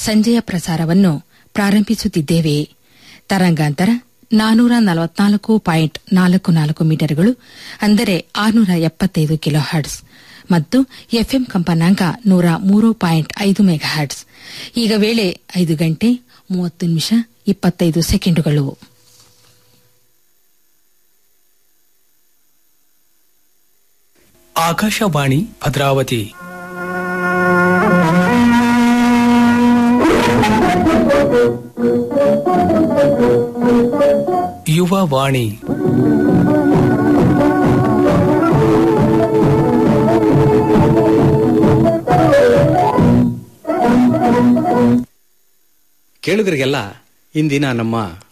ಸಂಜೆಯ ಪ್ರಸಾರವನ್ನು ಪ್ರಾರಂಭಿಸುತ್ತಿದ್ದೇವೆ ತರಂಗಾಂತರ ನಾನೂರ ನಲವತ್ನಾಲ್ಕು ಪಾಯಿಂಟ್ ನಾಲ್ಕು ನಾಲ್ಕು ಮೀಟರ್ಗಳು ಅಂದರೆ ಆರುನೂರ ಎಪ್ಪತ್ತೈದು ಕಿಲೋ ಹರ್ಟ್ಸ್ ಮತ್ತು ಎಫ್ಎಂ ಕಂಪನಾಂಕ ನೂರ ಮೂರು ಪಾಯಿಂಟ್ ಐದು ಮೆಗಾ ಹರ್ಟ್ಸ್ ಈಗ ವೇಳೆ ಐದು ಗಂಟೆ ಮೂವತ್ತು ನಿಮಿಷ ಇಪ್ಪತ್ತೈದು ಸೆಕೆಂಡುಗಳು ಆಕಾಶವಾಣಿ ಭದ್ರಾವತಿ ಯುವ ವಾಣಿ ಕೇಳುಗರಿಗೆಲ್ಲ ಇಂದಿನ ನಮ್ಮ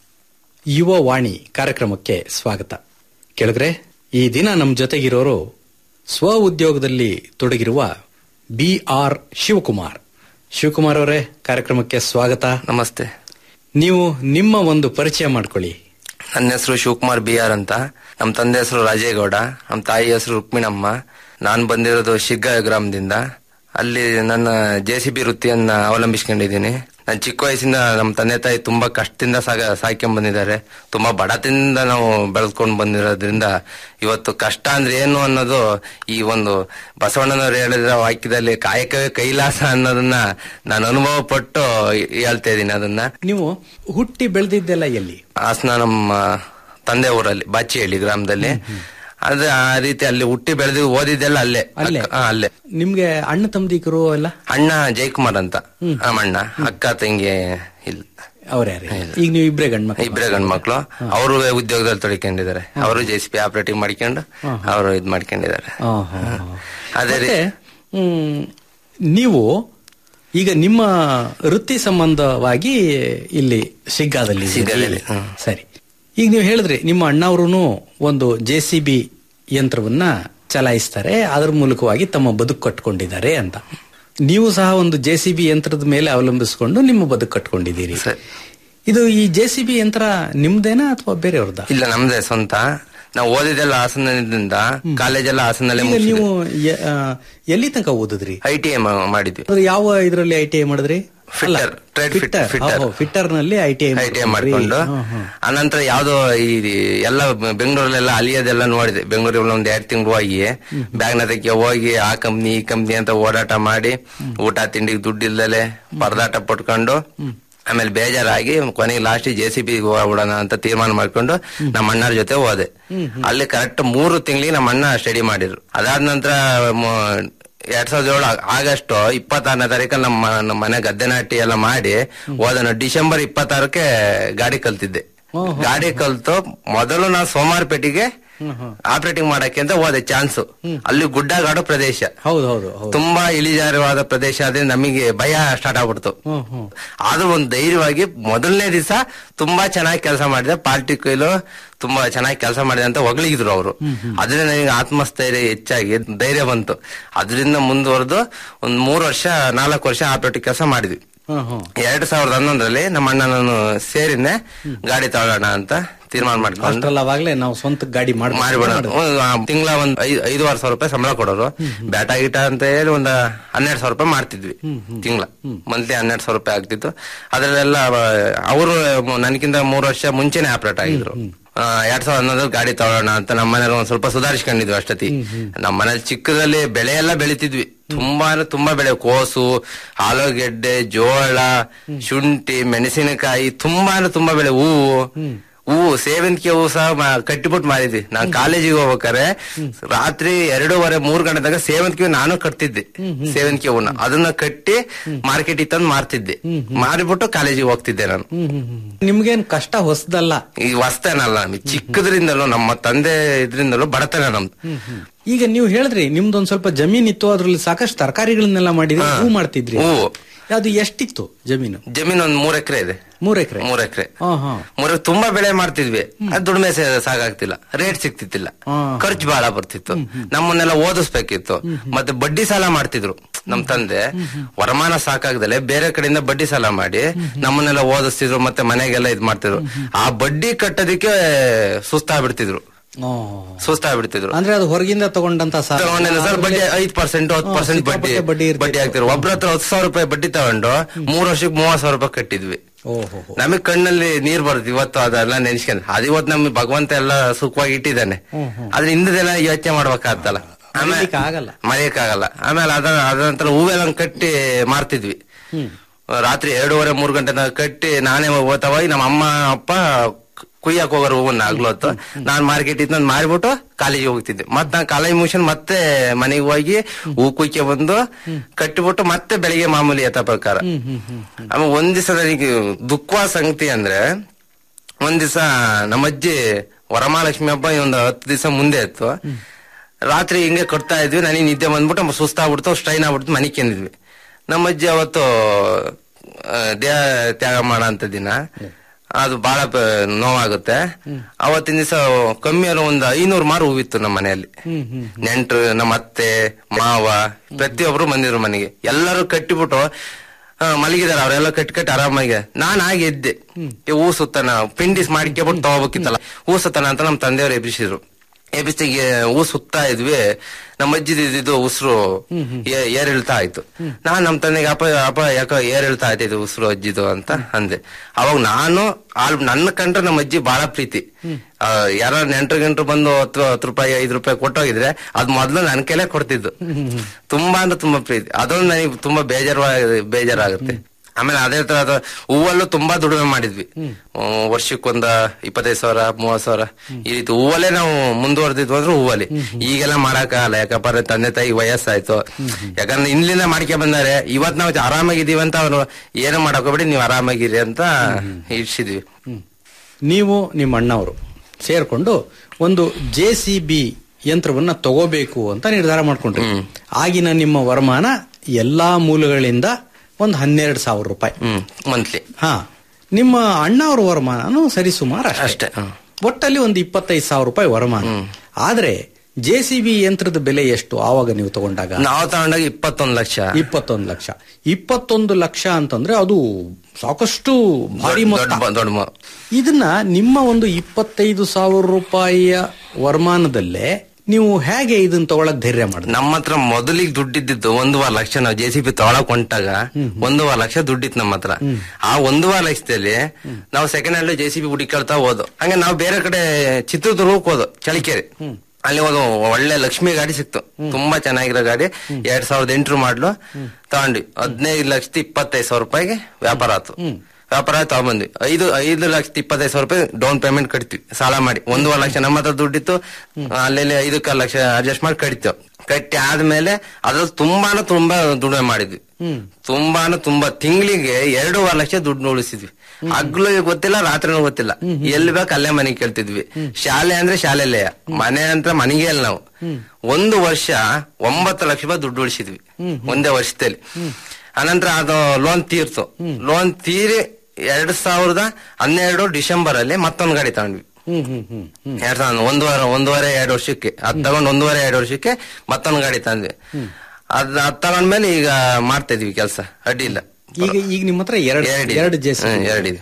ಯುವ ವಾಣಿ ಕಾರ್ಯಕ್ರಮಕ್ಕೆ ಸ್ವಾಗತ ಕೇಳುಗರೆ ಈ ದಿನ ನಮ್ಮ ಜೊತೆಗಿರೋರು ಸ್ವ ಉದ್ಯೋಗದಲ್ಲಿ ತೊಡಗಿರುವ ಬಿ ಆರ್ ಶಿವಕುಮಾರ್ ಶಿವಕುಮಾರ್ ಅವರೇ ಕಾರ್ಯಕ್ರಮಕ್ಕೆ ಸ್ವಾಗತ ನಮಸ್ತೆ ನೀವು ನಿಮ್ಮ ಒಂದು ಪರಿಚಯ ಮಾಡ್ಕೊಳ್ಳಿ ನನ್ನ ಹೆಸರು ಶಿವಕುಮಾರ್ ಬಿ ಆರ್ ಅಂತ ನಮ್ಮ ತಂದೆ ಹೆಸರು ರಾಜೇಗೌಡ ನಮ್ಮ ತಾಯಿ ಹೆಸರು ರುಕ್ಮಿಣಮ್ಮ ನಾನು ಬಂದಿರೋದು ಶಿಗ್ಗಾಯ ಗ್ರಾಮದಿಂದ ಅಲ್ಲಿ ನನ್ನ ಜೆ ಸಿ ಬಿ ವೃತ್ತಿಯನ್ನ ಅವಲಂಬಿಸ್ಕೊಂಡಿದ್ದೀನಿ ನಾನು ಚಿಕ್ಕ ವಯಸ್ಸಿಂದ ನಮ್ಮ ತಂದೆ ತಾಯಿ ತುಂಬಾ ಕಷ್ಟದಿಂದ ಸಾಗ ಸಾಯ್ಕೊಂಡ್ ಬಂದಿದ್ದಾರೆ ತುಂಬಾ ಬಡತನದಿಂದ ನಾವು ಬೆಳೆದ್ಕೊಂಡು ಬಂದಿರೋದ್ರಿಂದ ಇವತ್ತು ಕಷ್ಟ ಅಂದ್ರೆ ಏನು ಅನ್ನೋದು ಈ ಒಂದು ಬಸವಣ್ಣನವರು ಹೇಳಿದ ವಾಕ್ಯದಲ್ಲಿ ಕಾಯಕವೇ ಕೈಲಾಸ ಅನ್ನೋದನ್ನ ನಾನು ಅನುಭವ ಪಟ್ಟು ಹೇಳ್ತಾ ಇದ್ದೀನಿ ಅದನ್ನ ನೀವು ಹುಟ್ಟಿ ಬೆಳೆದಿದ್ದೆಲ್ಲ ಎಲ್ಲಿ ಹಾಸನ ನಮ್ಮ ತಂದೆ ಊರಲ್ಲಿ ಬಾಚಿಹಳ್ಳಿ ಗ್ರಾಮದಲ್ಲಿ ಅದು ಆ ರೀತಿ ಅಲ್ಲಿ ಹುಟ್ಟಿ ಬೆಳೆದು ಓದಿದ್ದೆಲ್ಲ ಅಲ್ಲೇ ಅಲ್ಲೇ? ಅಕ್ಕ- ಹಾ, ಅಲ್ಲೇ ನಿಮ್ಗೆ ಅಣ್ಣ ತಮ್ಮದಿಕರು ಎಲ್ಲ ಅಣ್ಣ ಜಯಕುಮಾರ್ ಅಂತ ಅಣ್ಣ ಅಕ್ಕ ತಂಗಿ ಇಲ್ಲ ಅವ್ರ ಈಗ ನೀವು ಇಬ್ರೇ ಗಂಡ್ ಮಕ್ಳು ಇಬ್ಬರೇ ಗಂಡ್ ಮಕ್ಳು ಅವರು ಉದ್ಯೋಗದಲ್ಲಿ ತೊಡ್ಕೊಂಡಿದ್ದಾರೆ ಅವರು ಜೆ ಸಿ ಪಿ ಆಪರೇಟಿವ್ ಮಾಡ್ಕೊಂಡು ಅವರು ಇದ್ ಮಾಡ್ಕೊಂಡಿದ್ದಾರೆ ಆ, ಹಾ, ಹಾ. ಅದೇ ರೀ ಮತ್ತೆ, ಹ್ಮ್, ನೀವು ಈಗ ನಿಮ್ಮ ವೃತ್ತಿ ಸಂಬಂಧವಾಗಿ ಇಲ್ಲಿ ಶಿಗ್ಗಾದಲ್ಲಿ ಇದ್ದೀರಿ. ಶಿಗ್ಗಾದಲ್ಲಿ, ಹ್ಮ್. ಸರಿ ಈಗ ನೀವು ಹೇಳಿದ್ರಿ ನಿಮ್ಮ ಅಣ್ಣವರು ಒಂದು ಜೆ ಸಿ ಬಿ ಯಂತ್ರವನ್ನ ಚಲಾಯಿಸ್ತಾರೆ ಅದರ ಮೂಲಕವಾಗಿ ತಮ್ಮ ಬದುಕು ಕಟ್ಕೊಂಡಿದ್ದಾರೆ ಅಂತ ನೀವು ಸಹ ಒಂದು ಜೆ ಸಿ ಬಿ ಯಂತ್ರದ ಮೇಲೆ ಅವಲಂಬಿಸಿಕೊಂಡು ನಿಮ್ಮ ಬದುಕು ಕಟ್ಕೊಂಡಿದ್ದೀರಿ ಸರಿ. ಇದು ಈ ಜೆ ಸಿ ಬಿ ಯಂತ್ರ ನಿಮ್ದೇನಾ ಅಥವಾ ಬೇರೆಯವ್ರದ್ದ ಇಲ್ಲ ನಮ್ದೇ ಸ್ವಂತ ನಾವು ಓದಿದ್ದೆಲ್ಲ ಹಾಸನದಿಂದ ಕಾಲೇಜೆಲ್ಲ ಹಾಸನಲ್ಲೇ ಈಗ ನೀವು ಯ- ಆ, ಎಲ್ಲಿ ತನಕ ಓದಿದ್ರಿ ಐ ಟಿ ಐ ಮಾಡಿದ್ವಿ ಅದು ಯಾವ ಇದರಲ್ಲಿ ಐ ಟಿ ಐ ಮಾಡಿದ್ರಿ Fitter, trade fit- fitter. Fitter ನಲ್ಲಿ I T I I T I ಮಾಡ್ಕೊಂಡು ಆನಂತರ ಯಾವ್ದೋ ಈ ಎಲ್ಲ ಬೆಂಗಳೂರಲ್ಲೆಲ್ಲ ಅಲಿಯೋದೆಲ್ಲ ನೋಡಿದೆ ಬೆಂಗಳೂರಲ್ಲಿ ಒಂದ್ ಎರಡ್ ತಿಂಗಳು ಹೋಗಿ ಬ್ಯಾಗ್ ನದಕ್ಕೆ ಹೋಗಿ ಆ ಕಂಪ್ನಿ ಈ ಕಂಪ್ನಿ ಅಂತ ಓಡಾಟ ಮಾಡಿ ಊಟ ತಿಂಡಿಗೆ ದುಡ್ಡು ಇಲ್ದಲೆ ಪರದಾಟ ಪಟ್ಕೊಂಡು ಆಮೇಲೆ ಬೇಜಾರಾಗಿ ಕೊನೆಗೆ ಲಾಸ್ಟ್ ಜೆ ಸಿ ಬಿ ಹೋಗ್ಬಿಡೋಣ ಅಂತ ತೀರ್ಮಾನ ಮಾಡ್ಕೊಂಡು ನಮ್ಮ ಅಣ್ಣರ ಜೊತೆ ಹೋದೆ ಅಲ್ಲಿ ಕರೆಕ್ಟ್ ಮೂರು ತಿಂಗಳಿಗೆ ನಮ್ಮ ಅಣ್ಣ ಸ್ಟಡಿ ಮಾಡಿದ್ರು ಅದಾದ ನಂತರ ಎರಡ್ ಸಾವಿರದ ಏಳು ಆಗಸ್ಟ್ ಇಪ್ಪತ್ತಾರನೇ ತಾರೀಕು ನಮ್ಮ ನಮ್ಮ ಮನೆ ಗದ್ದೆ ನಾಟಿ ಎಲ್ಲ ಮಾಡಿ ಹೋದನು ಡಿಸೆಂಬರ್ ಇಪ್ಪತ್ತಾರಕ್ಕೆ ಗಾಡಿ ಕಲ್ತಿದ್ದೆ ಗಾಡಿ ಕಲ್ತು ಮೊದಲು ನಾವು ಸೋಮಾರಪೇಟೆಗೆ ಆಪರೇಟಿಂಗ್ ಮಾಡಕ್ಕೆ ಅಂತ ಹೋದೆ ಚಾನ್ಸ್ ಅಲ್ಲಿ ಗುಡ್ಡಗಾಡು ಪ್ರದೇಶ ಹೌದು ಹೌದು ಹೌದು ತುಂಬಾ ಇಳಿಜಾರವಾದ ಪ್ರದೇಶ ಆದ್ರೆ ನಮಗೆ ಭಯ ಸ್ಟಾರ್ಟ್ ಆಗ್ಬಿಡ್ತು ಹ್ಮ್, ಹ್ಮ್. ಆದ್ರೂ ಒಂದು ಧೈರ್ಯವಾಗಿ ಮೊದಲನೇ ದಿವಸ ತುಂಬಾ ಚೆನ್ನಾಗಿ ಕೆಲಸ ಮಾಡಿದೆ ಪಾರ್ಟಿ ಕೈಲು ತುಂಬಾ ಚೆನ್ನಾಗಿ ಕೆಲಸ ಮಾಡಿದೆ ಅಂತ ಹೊಗಳಿದ್ರು ಅವರು ಅದರಿಂದ ನನಗೆ ಆತ್ಮಸ್ಥೈರ್ಯ ಹೆಚ್ಚಾಗಿ ಧೈರ್ಯ ಬಂತು ಅದರಿಂದ ಮುಂದುವರೆದು ಒಂದ್ ಮೂರು ವರ್ಷ ನಾಲ್ಕು ವರ್ಷ ಆಪರೇಟಿವ್ ಕೆಲಸ ಮಾಡಿದ್ವಿ ಹ್ಮ್, ಹ್ಮ್. ಎರಡ್ ಸಾವಿರದ ಹನ್ನೊಂದರಲ್ಲಿ ನಮ್ಮ ಅಣ್ಣ ನಾನು ಸೇರಿನೆ ಗಾಡಿ ತಗೊಳ್ಳೋಣ ಅಂತ ತೀರ್ಮಾನ ಮಾಡ್ಕೊಂಡು ಅಷ್ಟ್ರಲ್ಲಿ ಅವಾಗ್ಲೇ ನಾವು ಸ್ವಂತ ಗಾಡಿ ಮಾಡ್ಬೇಕು. ಮಾಡಿಬಿಡ ತಿಂಗಳ ಒಂದ್ ಐದ್ ಐದುವರೆ ಸಾವಿರ ರೂಪಾಯಿ ಸಂಬಳ ಕೊಡೋರು ಬ್ಯಾಟ ಗೀಟ ಅಂತ ಹೇಳಿ ಒಂದ್ ಹನ್ನೆರಡು ಸಾವಿರ ರೂಪಾಯಿ ಮಾಡ್ತಿದ್ವಿ ತಿಂಗಳ ಮಂತ್ಲಿ ಹನ್ನೆರಡು ಸಾವಿರ ರೂಪಾಯಿ ಆಗ್ತಿತ್ತು ಅದ್ರಲ್ಲೆಲ್ಲ ಅವರು ನನಗಿಂತ ಮೂರು ವರ್ಷ ಮುಂಚೆನೆ ಆಪರೇಟ್ ಆಗಿದ್ರು ಆ, ಎರಡ್ ಸಾವಿರದ ಹನ್ನೊಂದರಲ್ಲಿ ಗಾಡಿ ತಗೊಳ್ಳೋಣ ಅಂತ ನಮ್ಮ ಮನೇಲಿ ಒಂದ್ ಸ್ವಲ್ಪ ಸುಧಾರಿಸ್ಕೊಂಡಿದ್ವಿ ಅಷ್ಟೊತ್ತಿ ನಮ್ಮ ಮನೇಲಿ ಚಿಕ್ಕದಲ್ಲಿ ಬೆಳೆ ಎಲ್ಲ ಬೆಳಿತಿದ್ವಿ ತುಂಬಾ ಅಂದ್ರೆ ತುಂಬಾ ಬೆಳೆ ಕೋಸು ಆಲೂಗೆಡ್ಡೆ ಜೋಳ ಶುಂಠಿ ಮೆಣಸಿನಕಾಯಿ ತುಂಬಾ ಅಂದ್ರೆ ತುಂಬಾ ಬೆಳೆ ಹೂವು ಹೂವು ಸೇವಂತಿಗೆ ಹೂವು ಸಹ ಮಾ- ಕಟ್ಟಿಬಿಟ್ಟು ಮಾರಿದ್ವಿ ನಾನು ಕಾಲೇಜಿಗೆ ಹೋಗ್ಬೇಕಾರೆ ರಾತ್ರಿ ಎರಡೂವರೆ ಮೂರ್ ಗಂಟೆ ತನಕ ಸೇವಂತಿಗೆ ಹೂವು ನಾನು ಕಟ್ತಿದ್ದೆ ಸೇವಂತಿಗೆ ಹೂವನ್ನ ಅದನ್ನ ಕಟ್ಟಿ ಮಾರ್ಕೆಟಿಗೆ ತಂದು ಮಾರ್ತಿದ್ದೆ ಮಾರಿಬಿಟ್ಟು ಕಾಲೇಜಿಗೆ ಹೋಗ್ತಿದ್ದೆ ನಾನು ಹ್ಮ್, ಹ್ಮ್, ಹ್ಮ್. ನಿಮ್ಗೇನ್ ಕಷ್ಟ ಹೊಸದಲ್ಲ ಈ ವಸ್ತೇನಲ್ಲ ನಮಗೆ ಚಿಕ್ಕದ್ರಿಂದಲೂ ನಮ್ಮ ತಂದೆ ಇದ್ರಿಂದಲೂ ಬಡತನ ನಮ್ದು ಈಗ ನೀವು ಹೇಳಿದ್ರಿ ನಿಮ್ದೊಂದ್ ಸ್ವಲ್ಪ ಜಮೀನ್ ಇತ್ತು ಅದ್ರಲ್ಲಿ ಸಾಕಷ್ಟು ತರಕಾರಿಗಳನ್ನೆಲ್ಲ ಮಾಡಿದ್ರಿ ಹೂ ಮಾಡ್ತಿದ್ರಿ ಹೂವು ಅದು ಎಷ್ಟಿತ್ತು ಜಮೀನು ಜಮೀನ್ ಒಂದ್ ಮೂರ್ ಎಕರೆ ಇದೆ ಮೂರ್ ಎಕರೆ ಮೂರ್ ಎಕರೆ ಹಾ ಹಾ ಮೂರ್ ತುಂಬಾ ಬೆಳೆ ಮಾಡ್ತಿದ್ವಿ ಅದ್ ದುಡಿಮೆ ಸೇ- ಸಾಕಾಗ್ತಿಲ್ಲ ರೇಟ್ ಸಿಗ್ತಿತ್ತಿಲ್ಲ ಹಾ. ಖರ್ಚು ಬಹಳ ಬರ್ತಿತ್ತು ನಮ್ಮನ್ನೆಲ್ಲ ಓದಿಸ್ಬೇಕಿತ್ತು ಮತ್ತೆ ಬಡ್ಡಿ ಸಾಲ ಮಾಡ್ತಿದ್ರು ನಮ್ ತಂದೆ ವರಮಾನ ಸಾಕಾಗ್ದಲೆ ಬೇರೆ ಕಡೆಯಿಂದ ಬಡ್ಡಿ ಸಾಲ ಮಾಡಿ ನಮ್ಮನ್ನೆಲ್ಲ ಓದಿಸ್ತಿದ್ರು ಮತ್ತೆ ಮನೆಗೆಲ್ಲ ಇದ್ ಮಾಡ್ತಿದ್ರು ಆ ಬಡ್ಡಿ ಕಟ್ಟೋದಿಕ್ಕೆ ಸುಸ್ತಾಗ್ಬಿಡ್ತಿದ್ರು ಸುಸ್ತಾಗ್ಬಿಡ್ತಿದ್ರು ಅಂದ್ರೆ ಅದು ಹೊರಗಿಂದ ತಗೊಂಡಂತ ಸಾಲ ತಗೊಂಡಿಲ್ಲ ಸರ್ ಬಡ್ಡಿ ಐದ್ ಪರ್ಸೆಂಟ್ ಹತ್ತು ಹಾ, ಪರ್ಸೆಂಟ್ ಬಡ್ಡಿ ಸಿಕ್ಕಾಪಟ್ಟೆ ಬಡ್ಡಿ ಇರ್ತಿತ್ತು. ಬಡ್ಡಿ ಆಗ್ತಿರು ಒಬ್ರ ಹತ್ರ ಹತ್ತು ಸಾವಿರ ರೂಪಾಯಿ ಬಡ್ಡಿ ತಗೊಂಡು ಮೂರ್ ವರ್ಷಕ್ಕೆ ಮೂವತ್ ಸಾವಿರ ರೂಪಾಯಿ ಕಟ್ಟಿದ್ವಿ ಓಹೋ ನಮಗ್ ಕಣ್ಣಲ್ಲಿ ನೀರ್ ಬರುತ್ತೆ ಇವತ್ತು ಅದೆಲ್ಲ ನೆನ್ಸ್ಕೊಂಡ್ ಅದು ಇವತ್ತು ನಮ್ಗೆ ಭಗವಂತ ಎಲ್ಲ ಸುಖವಾಗಿ ಇಟ್ಟಿದ್ದಾನೆ ಅದ್ರ ಹಿಂದದೆಲ್ಲ ಯೋಚನೆ ಮಾಡ್ಬೇಕಾಗ್ತಲ್ಲ ಮರೀಲಿಕ್ಕೆ ಆಗಲ್ಲ. ಮರೆಯಕ್ಕಾಗಲ್ಲ ಆಮೇಲೆ ಅದ ಅದ ನಂತರ ಹೂವೆಲ್ಲ ಕಟ್ಟಿ ಮಾರ್ತಿದ್ವಿ ರಾತ್ರಿ ಎರಡೂವರೆ ಮೂರ್ ಗಂಟೆ ತನಕ ಕಟ್ಟಿ ನಾನೇ ಓದ್ತಾವಾಗಿ ನಮ್ಮ ಅಮ್ಮ ಅಪ್ಪ ಕುಯ್ಯಕ್ ಹೋಗೋರು ಹೂವನ್ನ ಆಗ್ಲೊತ್ತು ನಾನ್ ಮಾರ್ಕೆಟ್ ಇದ್ ಮಾರ್ಬಿಟ್ಟು ಕಾಲೇಜಿಗೆ ಹೋಗ್ತಿದ್ದೆ ಮತ್ ನಾನ್ ಕಾಲೇಜ್ ಮುಗಿಸ್ಕೊಂಡ್ ಮತ್ತೆ ಮನೆಗೆ ಹೋಗಿ ಹೂ ಕುಯ್ಕೆ ಬಂದು ಕಟ್ಟಿಬಿಟ್ಟು ಮತ್ತೆ ಬೆಳಿಗ್ಗೆ ಮಾಮೂಲಿ ಯಥ ಪ್ರಕಾರ ಆಮೇಲೆ ಒಂದ್ ದಿವಸ ನನಗೆ ದುಃಖವಾದ ಸಂಗತಿ ಅಂದ್ರೆ ಒಂದ್ ದಿವಸ ನಮ್ಮಜ್ಜಿ ವರಮಹಾಲಕ್ಷ್ಮಿ ಹಬ್ಬ ಒಂದು ಹತ್ತು ದಿವಸ ಮುಂದೆ ಇತ್ತು ರಾತ್ರಿ ಹಿಂಗೆ ಕಟ್ತಾ ಇದ್ವಿ ನನಗೆ ನಿದ್ದೆ ಬಂದ್ಬಿಟ್ಟು ಸುಸ್ತಾಗ್ಬಿಡ್ತು ಸ್ಟ್ರೈನ್ ಆಗ್ಬಿಡ್ತು ಮನೆ ಕೆಂದಿದ್ವಿ ನಮ್ಮಜ್ಜಿ ಅವತ್ತು ಆ, ದೇಹ ತ್ಯಾಗ ಮಾಡೋ ದಿನ ಅದು ಬಹಳ ಪ- ನೋವಾಗುತ್ತೆ ಅವತ್ತಿನ ದಿವಸ ಕಮ್ಮಿ ಅಲ್ಲ ಒಂದು ಐನೂರು ಮಾರು ಹೂವಿತ್ತು ನಮ್ಮ ಮನೆಯಲ್ಲಿ ನೆಂಟ್ರು ನಮ್ಮ ಅತ್ತೆ ಮಾವ ಪ್ರತಿಯೊಬ್ರು ಬಂದಿದ್ರು ಮನೆಗೆ ಎಲ್ಲರೂ ಕಟ್ಟಿಬಿಟ್ಟು ಆ, ಮಲಗಿದಾರ ಅವರೆಲ್ಲ ಕಟ್ಟಿ ಕಟ್ಟಿ ಆರಾಮಾಗಿ ನಾನ್ ಆಗಿ ಎದ್ದೆ ಏ, ಹೂ ಸುತ್ತನ ಪಿಂಡಿಸ್ ಮಾಡ್ಕೊಬಿಟ್ಟು ತಗೋಬೇಕಿತ್ತಲ್ಲ ಹೂ ಸುತ್ತನ ಅಂತ ನಮ್ಮ ತಂದೆಯವರು ಎಬ್ಬಿಸಿದ್ರು ಎಬ್ಬಿಸಿಗೆ ಹೂ ಸುತ್ತಾ ಇದ್ವಿ ನಮ್ಮ ಅಜ್ಜಿದ ಇದು ಉಸಿರು ಏರ್ ಇಳ್ತಾ ಆಯ್ತು ನಾನ್ ನಮ್ಮ ತಂದೆಗೆ ಅಪ್ಪ ಅಪ್ಪ ಯಾಕೋ ಏರ್ ಇಳ್ತಾ ಆಯ್ತು ಉಸಿರು ಅಜ್ಜಿದು ಅಂತ ಅಂದೆ ಅವಾಗ ನಾನು ಆಲ್ ನನ್ನ ಕಂಡ್ರೆ ನಮ್ಮ ಅಜ್ಜಿ ಬಹಳ ಪ್ರೀತಿ ಆ, ಯಾರ ನೆಂಟ್ರು ಗಂಟ್ರು ಬಂದು ಹತ್ತು ಹತ್ತು ರೂಪಾಯಿ ಐದು ರೂಪಾಯಿ ಕೊಟ್ಟೋಗಿದ್ರೆ ಅದ್ ಮೊದ್ಲು ನನ್ ಕೈಲೇ ಕೊಡ್ತಿದ್ದು ತುಂಬಾ ಅಂದ್ರೆ ತುಂಬಾ ಪ್ರೀತಿ ಅದೊಂದು ನನಗೆ ತುಂಬಾ ಬೇಜಾರ ಬೇಜಾರಾಗುತ್ತೆ ಆಮೇಲೆ ಅದೇ ತರ ಅದು ಹೂವಲ್ಲೂ ತುಂಬಾ ದುಡಿಮೆ ಮಾಡಿದ್ವಿ ಹ್ಮ್, ವರ್ಷಕ್ಕೊಂದ ಇಪ್ಪತ್ತೈದು ಸಾವಿರ ಮೂವತ್ ಸಾವಿರ ಈ ರೀತಿ ಹೂವಲ್ಲೇ ನಾವು ಮುಂದುವರೆದಿದ್ವು ಅಂದ್ರೆ ಹೂವಲ್ಲಿ ಈಗೆಲ್ಲ ಮಾಡಕ್ಕಾಗಲ್ಲ ಯಾಕಪ್ಪ ತಂದೆ ತಾಯಿ ವಯಸ್ಸಾಯ್ತು ಯಾಕಂದ್ರೆ ಇಲ್ಲಿಂದ ಮಾಡ್ಕೊಂಡ್ ಬಂದಾರೆ ಇವತ್ ನಾವು ಆರಾಮಾಗಿದ್ದೀವಿ ಅಂತ ಅವ್ರು ಏನು ಮಾಡಕೋಬೇಡಿ ನೀವು ಆರಾಮಾಗಿರಿ ಅಂತ ಇಡ್ಸಿದ್ವಿ ನೀವು ನಿಮ್ಮ ಅಣ್ಣವರು ಸೇರ್ಕೊಂಡು ಒಂದು ಜೆ ಸಿ ಬಿ ಯಂತ್ರವನ್ನ ತಗೋಬೇಕು ಅಂತ ನಿರ್ಧಾರ ಮಾಡ್ಕೊಂಡ್ರಿ ಆಗಿನ ನಿಮ್ಮ ವರಮಾನ ಎಲ್ಲಾ ಮೂಲಗಳಿಂದ ಒಂದು ಹನ್ನೆರಡು ಸಾವಿರ ರೂಪಾಯಿ ಹ್ಮ್ ಮಂತ್ಲಿ ಹಾ ನಿಮ್ಮ ಅಣ್ಣವ್ರ ವರಮಾನನು ಸರಿಸುಮಾರು ಅಷ್ಟೇ ಅಷ್ಟೇ ಹ್ಮ್. ಒಟ್ಟಲ್ಲಿ ಒಂದು ಇಪ್ಪತ್ತೈದು ಸಾವಿರ ರೂಪಾಯಿ ವರಮಾನ ಆದ್ರೆ ಜೆ ಸಿ ಬಿ ಯಂತ್ರದ ಬೆಲೆ ಎಷ್ಟು ಆವಾಗ ನೀವು ತಗೊಂಡಾಗ ನಾವು ತಗೊಂಡಾಗ ಇಪ್ಪತ್ತೊಂದು ಲಕ್ಷ ಇಪ್ಪತ್ತೊಂದು ಲಕ್ಷ ಇಪ್ಪತ್ತೊಂದು ಲಕ್ಷ ಅಂತಂದ್ರೆ ಅದು ಸಾಕಷ್ಟು ಭಾರಿ ಮೊತ್ತ ದೊಡ್ಡ ದೊಡ್ಡ ಮ- ಇದನ್ನ ನಿಮ್ಮ ಒಂದು ಇಪ್ಪತ್ತೈದು ಸಾವಿರ ರೂಪಾಯಿಯ ವರಮಾನದಲ್ಲೇ ನೀವು ಹೇಗೆ ಇದನ್ನ ತಗೊಳಕ್ ಧೈರ್ಯ ಮಾಡಿದ್ರಿ ನಮ್ಮ ಹತ್ರ ಮೊದಲಿಗೆ ದುಡ್ಡಿದ್ದು ಒಂದೂವರೆ ಲಕ್ಷ ನಾವು ಜೆ ಸಿ ಬಿ ತಗೊಳಕ್ ಹೊಂಟಾಗ ಒಂದೂವರೆ ಲಕ್ಷ ದುಡ್ಡಿತ್ತು ನಮ್ಮ ಹತ್ರ ಆ ಒಂದೂವರೆ ಲಕ್ಷದಲ್ಲಿ ನಾವು second hand J C B ಹುಡುಕಾಡ್ತಾ ಹೋದು ಹಂಗೆ ನಾವು ಬೇರೆ ಕಡೆ ಚಿತ್ರದುರ್ಗಕ್ಕೆ ಹೋದು ಚಳಿಕೆರೆ ಅಲ್ಲಿ ಒಂದು ಒಳ್ಳೆ ಲಕ್ಷ್ಮಿ ಗಾಡಿ ಸಿಕ್ತು ತುಂಬಾ ಚೆನ್ನಾಗಿರೋ ಗಾಡಿ ಎರಡ್ ಸಾವಿರದ ಎಂಟರು ಮಾಡ್ಲು ತಗೊಂಡ್ವಿ ಹದಿನೈದು ಲಕ್ಷದ ಇಪ್ಪತ್ತೈದು ಸಾವಿರ ರೂಪಾಯಿಗೆ ವ್ಯಾಪಾರ ಆಯ್ತು ವ್ಯಾಪಾರ ತಗೊಂಬಂದ್ವಿ ಐದು ಐದು ಲಕ್ಷದ ಇಪ್ಪತ್ತೈದು ಸಾವಿರ ರೂಪಾಯಿ ಡೌನ್ ಪೇಮೆಂಟ್ ಕಟ್ತೀವಿ ಸಾಲ ಮಾಡಿ ಒಂದೂವರೆ ಲಕ್ಷ ನಮ್ಮ ಹತ್ರ ದುಡ್ಡಿತ್ತು ಅಲ್ಲೆಲ್ಲಿ ಐದು ಕಾಲು ಲಕ್ಷ ಅಡ್ಜಸ್ಟ್ ಮಾಡಿ ಕಟ್ತೀವಿ ಕಟ್ಟಿ ಆದ್ಮೇಲೆ ಅದ್ರಲ್ಲಿ ತುಂಬಾನು ತುಂಬಾ ದುಡಿಮೆ ಮಾಡಿದ್ವಿ ತುಂಬಾನು ತುಂಬಾ ತಿಂಗಳಿಗೆ ಎರಡೂವರೆ ಲಕ್ಷ ದುಡ್ಡು ಉಳಿಸಿದ್ವಿ ಹಗ್ಲು ಗೊತ್ತಿಲ್ಲ ರಾತ್ರಿನೂ ಗೊತ್ತಿಲ್ಲ ಎಲ್ಲಿ ಬೇಕು ಅಲ್ಲೇ ಮನೆ ಕೇಳ್ತಿದ್ವಿ ಶಾಲೆ ಅಂದ್ರೆ ಶಾಲೆಲ್ಲೇ ಮನೆ ಅಂತ ಮನೆಗೆ ಅಲ್ಲ ನಾವು ಒಂದು ವರ್ಷ ಒಂಬತ್ತು ಲಕ್ಷ ರೂಪಾಯಿ ದುಡ್ಡು ಉಳಿಸಿದ್ವಿ ಒಂದೇ ವರ್ಷದಲ್ಲಿ ಅನಂತರ ಅದು ಲೋನ್ ತೀರ್ತು ಲೋನ್ ತೀರಿ ಎರಡ್ ಸಾವಿರದ ಹನ್ನೆರಡು ಡಿಸೆಂಬರ್ ಅಲ್ಲಿ ಮತ್ತೊಂದು ಗಾಡಿ ತಗೊಂಡ್ವಿ ಹ್ಮ್ ಹ್ಮ್ ಹ್ಮ್ ಹ್ಮ್ ಎರಡ್ ಸಾವಿರದ ಒಂದೂವರೆ ಒಂದೂವರೆ ಎರಡು ವರ್ಷಕ್ಕೆ ಅದ್ ತಗೊಂಡ್ ಒಂದೂವರೆ ಎರಡು ವರ್ಷಕ್ಕೆ ಮತ್ತೊಂದು ಗಾಡಿ ತಂದ್ವಿ ಅದ್ ಅದ್ ತಗೊಂಡ್ಮೇಲೆ ಈಗ ಮಾಡ್ತಾ ಇದೀವಿ ಕೆಲಸ ಅಡ್ಡಿ ಇಲ್ಲ ಈಗ ಈಗ ನಿಮ್ಮ ಹತ್ರ ಎರಡು ಎರಡಿದೆ. ಎರಡು ಜೆ ಸಿ ಹ್ಮ್, ಎರಡಿದೆ.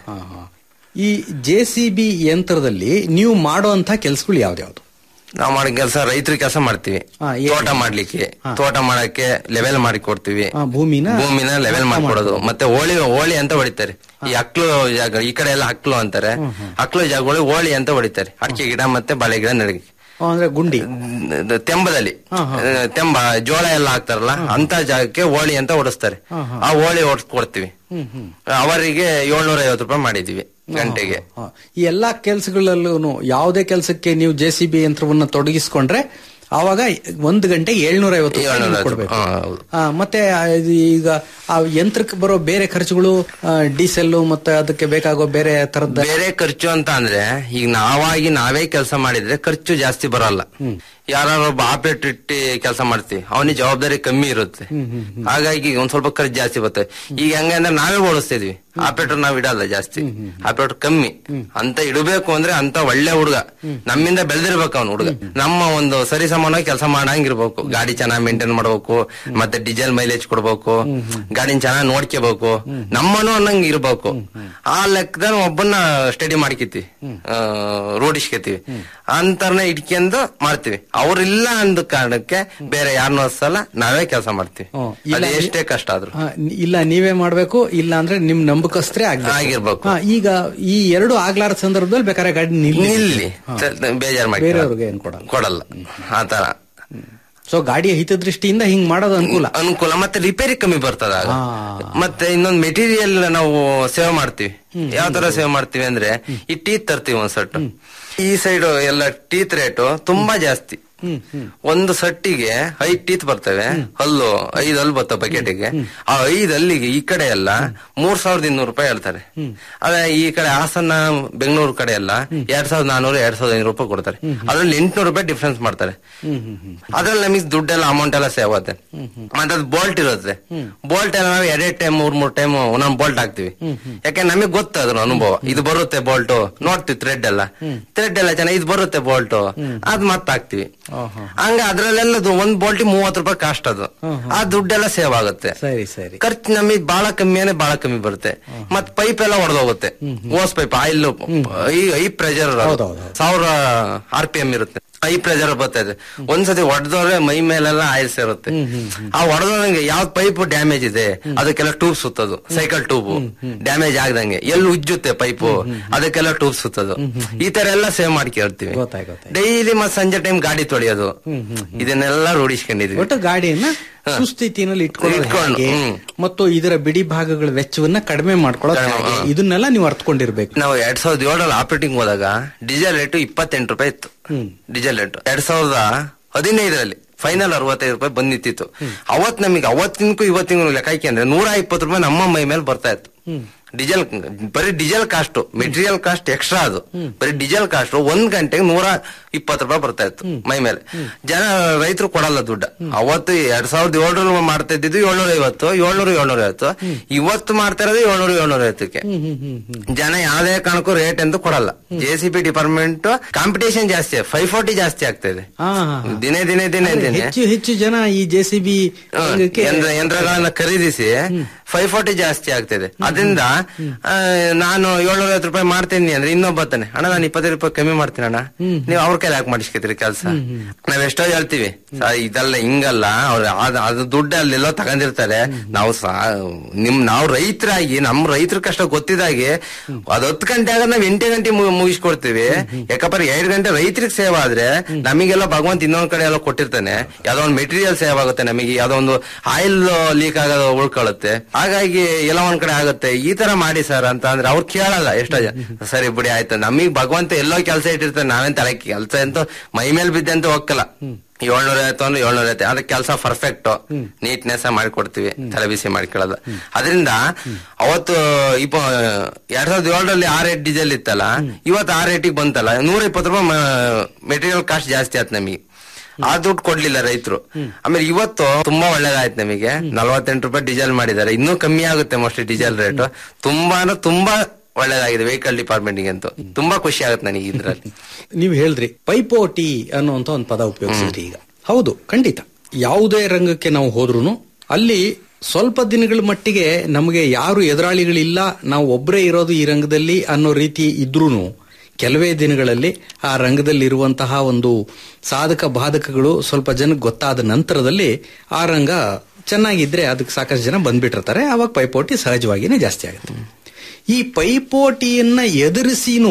ಈ ಜೆ ಸಿ ಬಿ ಯಂತ್ರದಲ್ಲಿ ನೀವು ಮಾಡುವಂತ ಕೆಲಸಗಳು ಯಾವ್ದ್ಯಾವ್ದು ನಾವು ಮಾಡೋ ಕೆಲಸ ರೈತರ ಕೆಲಸ ಮಾಡ್ತೀವಿ ಹಾ, ಏನು? ತೋಟ ಮಾಡ್ಲಿಕ್ಕೆ ತೋಟ ಮಾಡಕ್ಕೆ ಲೆವೆಲ್ ಮಾಡಿ ಕೊಡ್ತೀವಿ ಆ, ಭೂಮಿನ ಭೂಮಿನ ಲೆವೆಲ್ ಮಾಡ್ಕೊಡೋದು ಮತ್ತೆ ಹೋಳಿ ಹೋಳಿ ಅಂತ ಹೊಡಿತಾರೆ ಈ ಹಕ್ಲು ಜಾಗ ಈ ಕಡೆ ಎಲ್ಲ ಹಕ್ಲು ಅಂತಾರೆ ಹಕ್ಲು ಜಾಗಗಳು ಹೋಳಿ ಅಂತ ಹೊಡಿತಾರೆ ಅಡಿಕೆ ಗಿಡ ಮತ್ತೆ ಬಾಳೆ ಗಿಡ ನಡಗಿ ಆ, ಅಂದ್ರೆ ಗುಂಡಿ ತೆಂಬದಲ್ಲಿ ತೆಂಬ ಜೋಳ ಎಲ್ಲ ಹಾಕ್ತಾರಲ್ಲ ಅಂತ ಜಾಗಕ್ಕೆ ಹೋಳಿ ಅಂತ ಓಡಿಸ್ತಾರೆ ಆ ಹೋಳಿ ಓಡಿಸ್ಕೊಡ್ತೀವಿ ಅವರಿಗೆ ಏಳ್ನೂರ ಐವತ್ತು ರೂಪಾಯಿ ಮಾಡಿದೀವಿ ಗಂಟೆಗೆ ಆ, ಈ ಎಲ್ಲಾ ಕೆಲಸಗಳಲ್ಲೂ ಯಾವುದೇ ಕೆಲಸಕ್ಕೆ ನೀವು ಜೆ ಸಿ ಬಿ ಯಂತ್ರವನ್ನ ತೊಡಗಿಸ್ಕೊಂಡ್ರೆ ಆವಾಗ ಒಂದು ಗಂಟೆ ಏಳ್ನೂರ ಐವತ್ತು ರೂಪಾಯಿ ಏಳ್ನೂರ ನಿಮ್ಗೆ ಐವತ್ತು. ಕೊಡ್ಬೇಕು ಹಾ, ಹೌದು. ಆ, ಮತ್ತೆ ಆ, ಇದು ಈಗ ಆ ಯಂತ್ರಕ್ಕೆ ಬರೋ ಬೇರೆ ಖರ್ಚುಗಳು ಡೀಸೆಲ್ ಮತ್ತೆ ಅದಕ್ಕೆ ಬೇಕಾಗೋ ಬೇರೆ ತರದ ಬೇರೆ ಖರ್ಚು ಅಂತ ಅಂದ್ರೆ ಈಗ ನಾವಾಗಿ ನಾವೇ ಕೆಲಸ ಮಾಡಿದ್ರೆ ಖರ್ಚು ಜಾಸ್ತಿ ಬರಲ್ಲ ಯಾರು ಒಬ್ಬ ಆಪರೇಟರ್ ಇಟ್ಟು ಕೆಲಸ ಮಾಡ್ತೀವಿ ಅವನಿಗೆ ಜವಾಬ್ದಾರಿ ಕಮ್ಮಿ ಇರುತ್ತೆ ಹಾಗಾಗಿ ಒಂದ್ ಸ್ವಲ್ಪ ಖರ್ಚು ಜಾಸ್ತಿ ಬರುತ್ತೆ ಈಗ ಹೆಂಗೆ ಅಂದ್ರೆ ನಾವೇ ಓಡಿಸ್ತಿದ್ವಿ ಆಪರೇಟರ್ ನಾವ್ ಇಡಲ್ಲ ಜಾಸ್ತಿ ಆಪರೇಟರ್ ಕಮ್ಮಿ ಅಂತ ಇಡಬೇಕು ಅಂದ್ರೆ ಅಂತ ಒಳ್ಳೆ ಹುಡುಗ ನಮ್ಮಿಂದ ಬೆಳೆದಿರ್ಬೇಕು ಅವ್ನು ಹುಡುಗ ನಮ್ಮ ಒಂದು ಸರಿ ಸಮಾನವಾಗಿ ಕೆಲಸ ಮಾಡಂಗಿರ್ಬೇಕು ಗಾಡಿ ಚೆನ್ನಾಗಿ ಮೇಂಟೈನ್ ಮಾಡ್ಬೇಕು ಮತ್ತೆ ಡೀಸೆಲ್ ಮೈಲೇಜ್ ಕೊಡ್ಬೇಕು ಗಾಡಿನ ಚೆನ್ನಾಗಿ ನೋಡ್ಕೋಬೇಕು ನಮ್ಮನು ಅನ್ನಂಗ್ ಇರ್ಬೇಕು ಆ ಲೆಕ್ಕದಲ್ಲಿ ಒಬ್ಬನ್ನ ಸ್ಟಡಿ ಮಾಡ್ಕಿತಿ ರೋಡ್ ಇಸ್ಕತೀವಿ ಅಂತರ್ನ ಇಟ್ಕೊಂಡು ಮಾಡ್ತೀವಿ ಅವ್ರಿಲ್ಲ ಅಂದ ಕಾರಣಕ್ಕೆ ಬೇರೆ ಯಾರನ್ನೂ ಹಚ್ಚಲ್ಲ ನಾವೇ ಕೆಲಸ ಮಾಡ್ತೀವಿ ಹ್ಮ್. ಇಲ್ಲ ಅದು ನೀ- ಎಷ್ಟೇ ಕಷ್ಟ ಆದ್ರೂ ಆ, ನಿ- ಇಲ್ಲ ನೀವೇ ಮಾಡ್ಬೇಕು ಇಲ್ಲ ಅಂದ್ರೆ ನಿಮ್ ನಂಬಕಸ್ತ್ರೇ ಆಗ್ಬೇಕು. ಆಗಿರ್ಬೇಕು. ಆ, ಈಗ ಈ ಎರಡು ಆಗ್ಲಾರ ಸಂದರ್ಭದಲ್ಲಿ ಬೇಕಾದ್ರೆ ಗಾಡಿ ನಿಲ್ಲಿ ನಿಲ್ಲಿ ಬೇಜಾರ್ ಮಾಡಿ ಬೇರೆಯವ್ರಿಗೆ ಏನ್ ಕೊಡಲ್ಲ ಕೊಡಲ್ಲ ಆತರ ಸೊ ಗಾಡಿಯ ಹಿತದೃಷ್ಟಿಯಿಂದ ಹಿಂಗ್ ಮಾಡೋದು ಅನುಕೂಲ ಅನುಕೂಲ ಮತ್ತೆ ರಿಪೇರಿ ಕಮ್ಮಿ ಬರ್ತದ ಆಗ. ಆ. ಮತ್ತೆ ಇನ್ನೊಂದು ಮೆಟೀರಿಯಲ್ ನಾವು ಸೇವ್ ಮಾಡ್ತೀವಿ ಯಾವ ತರ ಸೇವ್ ಮಾಡ್ತೀವಿ ಅಂದ್ರೆ ಈ ಟೀತ್ ತರ್ತೀವಿ ಒಂದ್ ಸೆಟ್ ಈ ಸೈಡ್ ಎಲ್ಲ ಟೀತ್ ರೇಟು ತುಂಬಾ ಜಾಸ್ತಿ ಒಂದು ಸಟ್ಟಿಗೆ ಐದ್ ಟೀತ್ ಬರ್ತವೆ ಹಲ್ಲು ಐದು ಹಲ್ಲು ಬರ್ತವೆ ಬಕೆಟಿಗೆ ಆ ಐದ್ ಹಲ್ಲಿಗೆ ಈ ಕಡೆ ಎಲ್ಲ ಮೂರ್ ಸಾವಿರದ ಇನ್ನೂರು ರೂಪಾಯಿ ಹೇಳ್ತಾರೆ ಅದೇ ಈ ಕಡೆ ಹಾಸನ ಬೆಂಗಳೂರು ಕಡೆ ಎಲ್ಲ ಎರಡ್ ಸಾವಿರದ ನಾನೂರು ಎರಡ್ ಸಾವಿರದ ಐನೂರು ರೂಪಾಯಿ ಕೊಡ್ತಾರೆ ಅದ್ರಲ್ಲಿ ಎಂಟ್ನೂರು ರೂಪಾಯಿ ಡಿಫ್ರೆನ್ಸ್ ಮಾಡ್ತಾರೆ ಅದ್ರಲ್ಲಿ ನಮಗೆ ದುಡ್ಡೆಲ್ಲ ಅಮೌಂಟ್ ಎಲ್ಲ ಸೇವ್ ಆಗುತ್ತೆ ಮತ್ತೆ ಅದು ಬೋಲ್ಟ್ ಇರುತ್ತೆ ಬೋಲ್ಟ್ ಎಲ್ಲ ನಾವು ಎರಡೆರಡು ಟೈಮ್ ಮೂರ್ ಮೂರ್ ಟೈಮ್ ಒಂದೊಂದು ಬೋಲ್ಟ್ ಹಾಕ್ತಿವಿ ಯಾಕೆ ನಮಗೆ ಗೊತ್ತು ಅದ್ರ ಅನುಭವ ಇದು ಬರುತ್ತೆ ಬೋಲ್ಟ್ ನೋಡ್ತೀವಿ ಥ್ರೆಡ್ ಎಲ್ಲ ಥ್ರೆಡ್ ಎಲ್ಲ ಚೆನ್ನಾಗಿ ಇದು ಬರುತ್ತೆ ಬೋಲ್ಟ್ ಅದ್ ಮತ್ತೆ ಹಾಕ್ತಿವಿ ಹಂಗ ಅದ್ರಲ್ಲೆಲ್ಲ ಅದು ಒಂದ್ ಬೋಲ್ಟ್ ಮೂವತ್ತು ರೂಪಾಯಿ ಕಾಸ್ಟ್ ಅದು ಆ ದುಡ್ಡೆಲ್ಲ ಸೇವ್ ಆಗುತ್ತೆ ಸರಿ ಸರಿ ಖರ್ಚು ನಮಗೆ ಬಹಳ ಕಮ್ಮಿ ಅಂದ್ರೆ ಬಹಳ ಕಮ್ಮಿ ಬರುತ್ತೆ ಮತ್ ಪೈಪ್ ಎಲ್ಲ ಹೊಡೆದೋಗುತ್ತೆ hose pipe oil high pressure ಹೌದೌದು. ಸಾವಿರ ಆರ್ ಪಿ ಎಂ ಇರುತ್ತೆ ಐ ಪ್ರೆಷರ್ ಬರ್ತಾ ಇದೆ ಒಂದ್ಸತಿ ಹೊಡೆದವ್ರೆ ಮೈ ಮೇಲೆಲ್ಲ ಆಯಿಲ್ ಸೇರುತ್ತೆ ಆ ಹೊಡೆದವ್ರಂಗೆ ಯಾವ್ದು ಪೈಪ್ ಡ್ಯಾಮೇಜ್ ಇದೆ ಅದಕ್ಕೆಲ್ಲ ಟ್ಯೂಬ್ ಸುತ್ತದು ಸೈಕಲ್ ಟ್ಯೂಬ್ ಡ್ಯಾಮೇಜ್ ಆಗದಂಗೆ ಎಲ್ಲಿ ಉಜ್ಜುತ್ತೆ ಪೈಪು ಅದಕ್ಕೆಲ್ಲ ಟ್ಯೂಬ್ ಸುತ್ತದು ಈ ತರ ಎಲ್ಲ ಸೇವ್ ಮಾಡ್ಕೊಳ್ತೀವಿ ಗೊತ್ತಾಯ್ತು, ಗೊತ್ತಾಯ್ತು. ಡೈಲಿ ಮತ್ ಸಂಜೆ ಟೈಮ್ ಗಾಡಿ ತೊಳೆಯೋದು ಇದನ್ನೆಲ್ಲ ರೂಢಿಸ್ಕೊಂಡಿದೀವಿ ಒಟ್ಟು ಗಾಡಿಯನ್ನ ಸುಸ್ಥಿತಿನಲ್ಲಿ ಇಟ್ಕೊಳ್ಳೋದು ಇಟ್ಕೊಂಡು, ಹೇಗೆ? ಹ್ಮ್. ಮತ್ತು ಇದರ ಬಿಡಿ ಭಾಗಗಳ ವೆಚ್ಚವನ್ನ ಕಡಿಮೆ ಮಾಡ್ಕೊಳ್ಳೋದು ಕಡಿಮೆ, ಹೇಗೆ? ಹಾ. ಇದನ್ನೆಲ್ಲ ನೀವು ಅರ್ಥಕೊಂಡಿರ್ಬೇಕು ನಾವು ಎರಡ್ ಸಾವಿರದ ಏಳರಲ್ಲಿ ಆಪರೇಟಿಂಗ್ ಹೋದಾಗ ಡೀಸೆಲ್ ರೇಟ್ ಇಪ್ಪತ್ತೆಂಟು ರೂಪಾಯಿ ಇತ್ತು ಡೀಸೆಲ್ ರೇಟ್ ಎರಡ್ ಸಾವಿರದ ಹದಿನೈದರಲ್ಲಿ ಫೈನಲ್ ಅರವತ್ತೈದು ರೂಪಾಯಿ ಬಂದ್ ನಿಂತಿತ್ತು ಅವತ್ ನಮಗೆ ಅವತ್ತಿನಕ್ಕೂ ಇವತ್ತಿನ ಲೆಕ್ಕ ಹಾಕಿ ಅಂದ್ರೆ ನೂರ ಇಪ್ಪತ್ತು ರೂಪಾಯಿ ನಮ್ಮ ಮೈ ಮೇಲೆ ಬರ್ತಾ ಇತ್ತು ಡೀಸೆಲ್ ಬರೀ diesel cost material cost extra ಅದು ಬರೀ ಡೀಸೆಲ್ ಕಾಸ್ಟ್ ಒಂದ್ ಗಂಟೆಗೆ ನೂರ ಇಪ್ಪತ್ತು ರೂಪಾಯಿ ಬರ್ತಾ ಇತ್ತು ಮೈ ಮೇಲೆ ಜನ ರೈತರು ಕೊಡಲ್ಲ ದುಡ್ಡ ಅವತ್ತು ಎರಡ್ ಸಾವಿರದ ಏಳರಲ್ಲಿ ಮಾಡ್ತಾ ಇದ್ದಿದ್ದು ಏಳ್ನೂರ ಐವತ್ತು ಏಳ್ನೂರ ಏಳ್ನೂರ ಐವತ್ತು ಇವತ್ತು ಮಾಡ್ತಾ ಇರೋದು ಏಳ್ನೂರ ಏಳ್ನೂರ ಐವತ್ತಕ್ಕೆ ಜನ ಯಾವ್ದೇ ಕಾರಣಕ್ಕೂ ರೇಟ್ ಎಂದು ಕೊಡಲ್ಲ J C B department competition ಜಾಸ್ತಿ ಫೈವ್ ಫೋರ್ಟಿ ಜಾಸ್ತಿ ಆಗ್ತಾ ಇದೆ ಹಾ, ಹಾ, ಹಾ. ದಿನೇ ದಿನೇ ದಿನೇ ಅಂದ್ರೆ ದಿನೇ ಹೆಚ್ಚು ಹೆಚ್ಚು ಜನ ಈ ಜೆ ಸಿ ಬಿ ಯಂತ್ರ ಯಂತ್ರಗಳನ್ನ ಖರೀದಿಸಿ ಫೈವ್ ಫೋರ್ಟಿ ಜಾಸ್ತಿ ಆಗ್ತಿದೆ ಅದರಿಂದ ಆ, ನಾನು ಏಳ್ನೂರ ಐವತ್ತು ರೂಪಾಯಿ ಮಾಡ್ತೀನಿ ಅಂದ್ರೆ ಇನ್ನೊಬ್ಬ ಬರ್ತಾನೆ ಅಣ್ಣ ನಾನು ಇಪ್ಪತ್ತೈದು ರೂಪಾಯಿ ಕಮ್ಮಿ ಮಾಡ್ತೀನಿ ಅಣ್ಣ ನೀವು ಅವ್ರ ಕೈಲಿ ಯಾಕೆ ಮಾಡಿಸ್ಕೊತೀರಿ ಕೆಲಸ ನಾವ್ ಎಷ್ಟೋ ಹೇಳ್ತೀವಿ "ಸರ್, ಇದೆಲ್ಲ ಹಿಂಗಲ್ಲ ಅವ್ರು ಅದ್- ಅದು ದುಡ್ಡು ಅಲ್ಲೆಲ್ಲೋ ತಗೊಂಡಿರ್ತಾರೆ ನಾವು ಸಾ- ನಿಮ್ ನಾವು ರೈತರಾಗಿ ನಮ್ ರೈತರ ಕಷ್ಟ ಗೊತ್ತಿದಾಗೆ ಅದ್ ಹತ್ತು ಗಂಟೆ ಆಗ ನಾವ್ ಎಂಟು ಗಂಟೆ ಮು- ಮುಗಿಸ್ಕೊಡ್ತೀವಿ ಯಾಕಪ್ಪ ಎರಡು ಗಂಟೆ ರೈತರಿಗೆ ಸೇವ್ ಆದ್ರೆ ನಮಗೆಲ್ಲ ಭಗವಂತ ಇನ್ನೊಂದ್ ಕಡೆ ಎಲ್ಲ ಕೊಟ್ಟಿರ್ತಾನೆ ಯಾವ್ದೋ ಒಂದು ಮೆಟೀರಿಯಲ್ ಸೇವ್ ಆಗುತ್ತೆ ನಮಗೆ ಯಾವ್ದೋ ಒಂದು ಆಯಿಲ್ ಲೀಕ್ ಆಗೋದು ಉಳ್ಕೊಳ್ಳುತ್ತೆ ಹಾಗಾಗಿ ಎಲ್ಲ ಒಂದ್ ಕಡೆ ಆಗುತ್ತೆ ಈ ತರ ಮಾಡಿ ಸರ್ ಅಂತ ಅಂದ್ರೆ ಅವ್ರು ಕೇಳಲ್ಲ ಎಷ್ಟೋ ಜನ ಸರಿ ಬಿಡಿ ಆಯ್ತು ನಮಗ್ ಭಗವಂತ ಎಲ್ಲೋ ಕೆಲಸ ಇಟ್ಟಿರ್ತಾನೆ ನಾವೇನ್ ತಲೆ ಕೆಲಸ ಅಂತ ಮೈ ಮೇಲೆ ಬಿದ್ದೆ ಅಂತ ಹೋಗಲ್ಲ ಏಳ್ನೂರ ಐವತ್ತು ಅಂದ್ರೆ ಏಳ್ನೂರ ಐವತ್ತು ಅದ್ರ ಕೆಲಸ ಪರ್ಫೆಕ್ಟ್ ನೀಟ್ನೆಸ್ ಮಾಡಿಕೊಡ್ತೀವಿ ತಲೆ ಬಿಸಿ ಮಾಡ್ಕೊಳ್ಳೋದು ಅದರಿಂದ ಅವತ್ತು ಇಪ್ಪ ಎರಡ್ ಸಾವಿರದ ಏಳರಲ್ಲಿ ಆ ರೇಟ್ ಡೀಸೆಲ್ ಇತ್ತಲ್ಲ ಇವತ್ತು ಆ ರೇಟಿಗೆ ಬಂತಲ್ಲ ನೂರ ಇಪ್ಪತ್ತು ರೂಪಾಯಿ ಮೆಟೀರಿಯಲ್ ಕಾಸ್ಟ್ ಜಾಸ್ತಿ ಆಯ್ತು ನಮಗೆ ಆ ದುಡ್ಡು ಕೊಡ್ಲಿಲ್ಲ ರೈತರು ಆಮೇಲೆ ಇವತ್ತು ತುಂಬಾ ಒಳ್ಳೇದಾಯ್ತು ನಮಗೆ ನಲವತ್ತೆಂಟು ರೂಪಾಯಿ ಡೀಸೆಲ್ ಮಾಡಿದ್ದಾರೆ ಇನ್ನೂ ಕಮ್ಮಿ ಆಗುತ್ತೆ ಮೋಸ್ಟ್ಲಿ ಡೀಸೆಲ್ ರೇಟ್ ತುಂಬಾ ಅಂದ್ರೆ ತುಂಬಾ ಒಳ್ಳೇದಾಗಿದೆ ವೆಹಿಕಲ್ ಡಿಪಾರ್ಟ್ಮೆಂಟ್ಗೆ ಅಂತೂ ತುಂಬಾ ಖುಷಿ ಆಗುತ್ತೆ ನನಗೆ ಇದ್ರಲ್ಲಿ ನೀವು ಹೇಳಿದ್ರಿ ಪೈಪೋಟಿ ಅನ್ನುವಂತ ಒಂದು ಪದ ಉಪಯೋಗಿಸಿದ್ರಿ ಈಗ ಹೌದು ಖಂಡಿತ ಯಾವುದೇ ರಂಗಕ್ಕೆ ನಾವು ಹೋದ್ರೂ ಅಲ್ಲಿ ಸ್ವಲ್ಪ ದಿನಗಳ ಮಟ್ಟಿಗೆ ನಮಗೆ ಯಾರು ಎದುರಾಳಿಗಳಿಲ್ಲ ನಾವು ಒಬ್ಬರೇ ಇರೋದು ಈ ರಂಗದಲ್ಲಿ ಅನ್ನೋ ರೀತಿ ಇದ್ರೂನು ಕೆಲವೇ ದಿನಗಳಲ್ಲಿ ಆ ರಂಗದಲ್ಲಿ ಇರುವಂತಹ ಒಂದು ಸಾಧಕ ಬಾಧಕಗಳು ಸ್ವಲ್ಪ ಜನಕ್ಕೆ ಗೊತ್ತಾದ ನಂತರದಲ್ಲಿ ಆ ರಂಗ ಚೆನ್ನಾಗಿದ್ರೆ ಅದಕ್ಕೆ ಸಾಕಷ್ಟು ಜನ ಬಂದ್ಬಿಟ್ಟಿರ್ತಾರೆ ಅವಾಗ ಪೈಪೋಟಿ ಸಹಜವಾಗಿನೇ ಜಾಸ್ತಿ ಆಗುತ್ತೆ ಈ ಪೈಪೋಟಿಯನ್ನ ಎದುರಿಸಿನೂ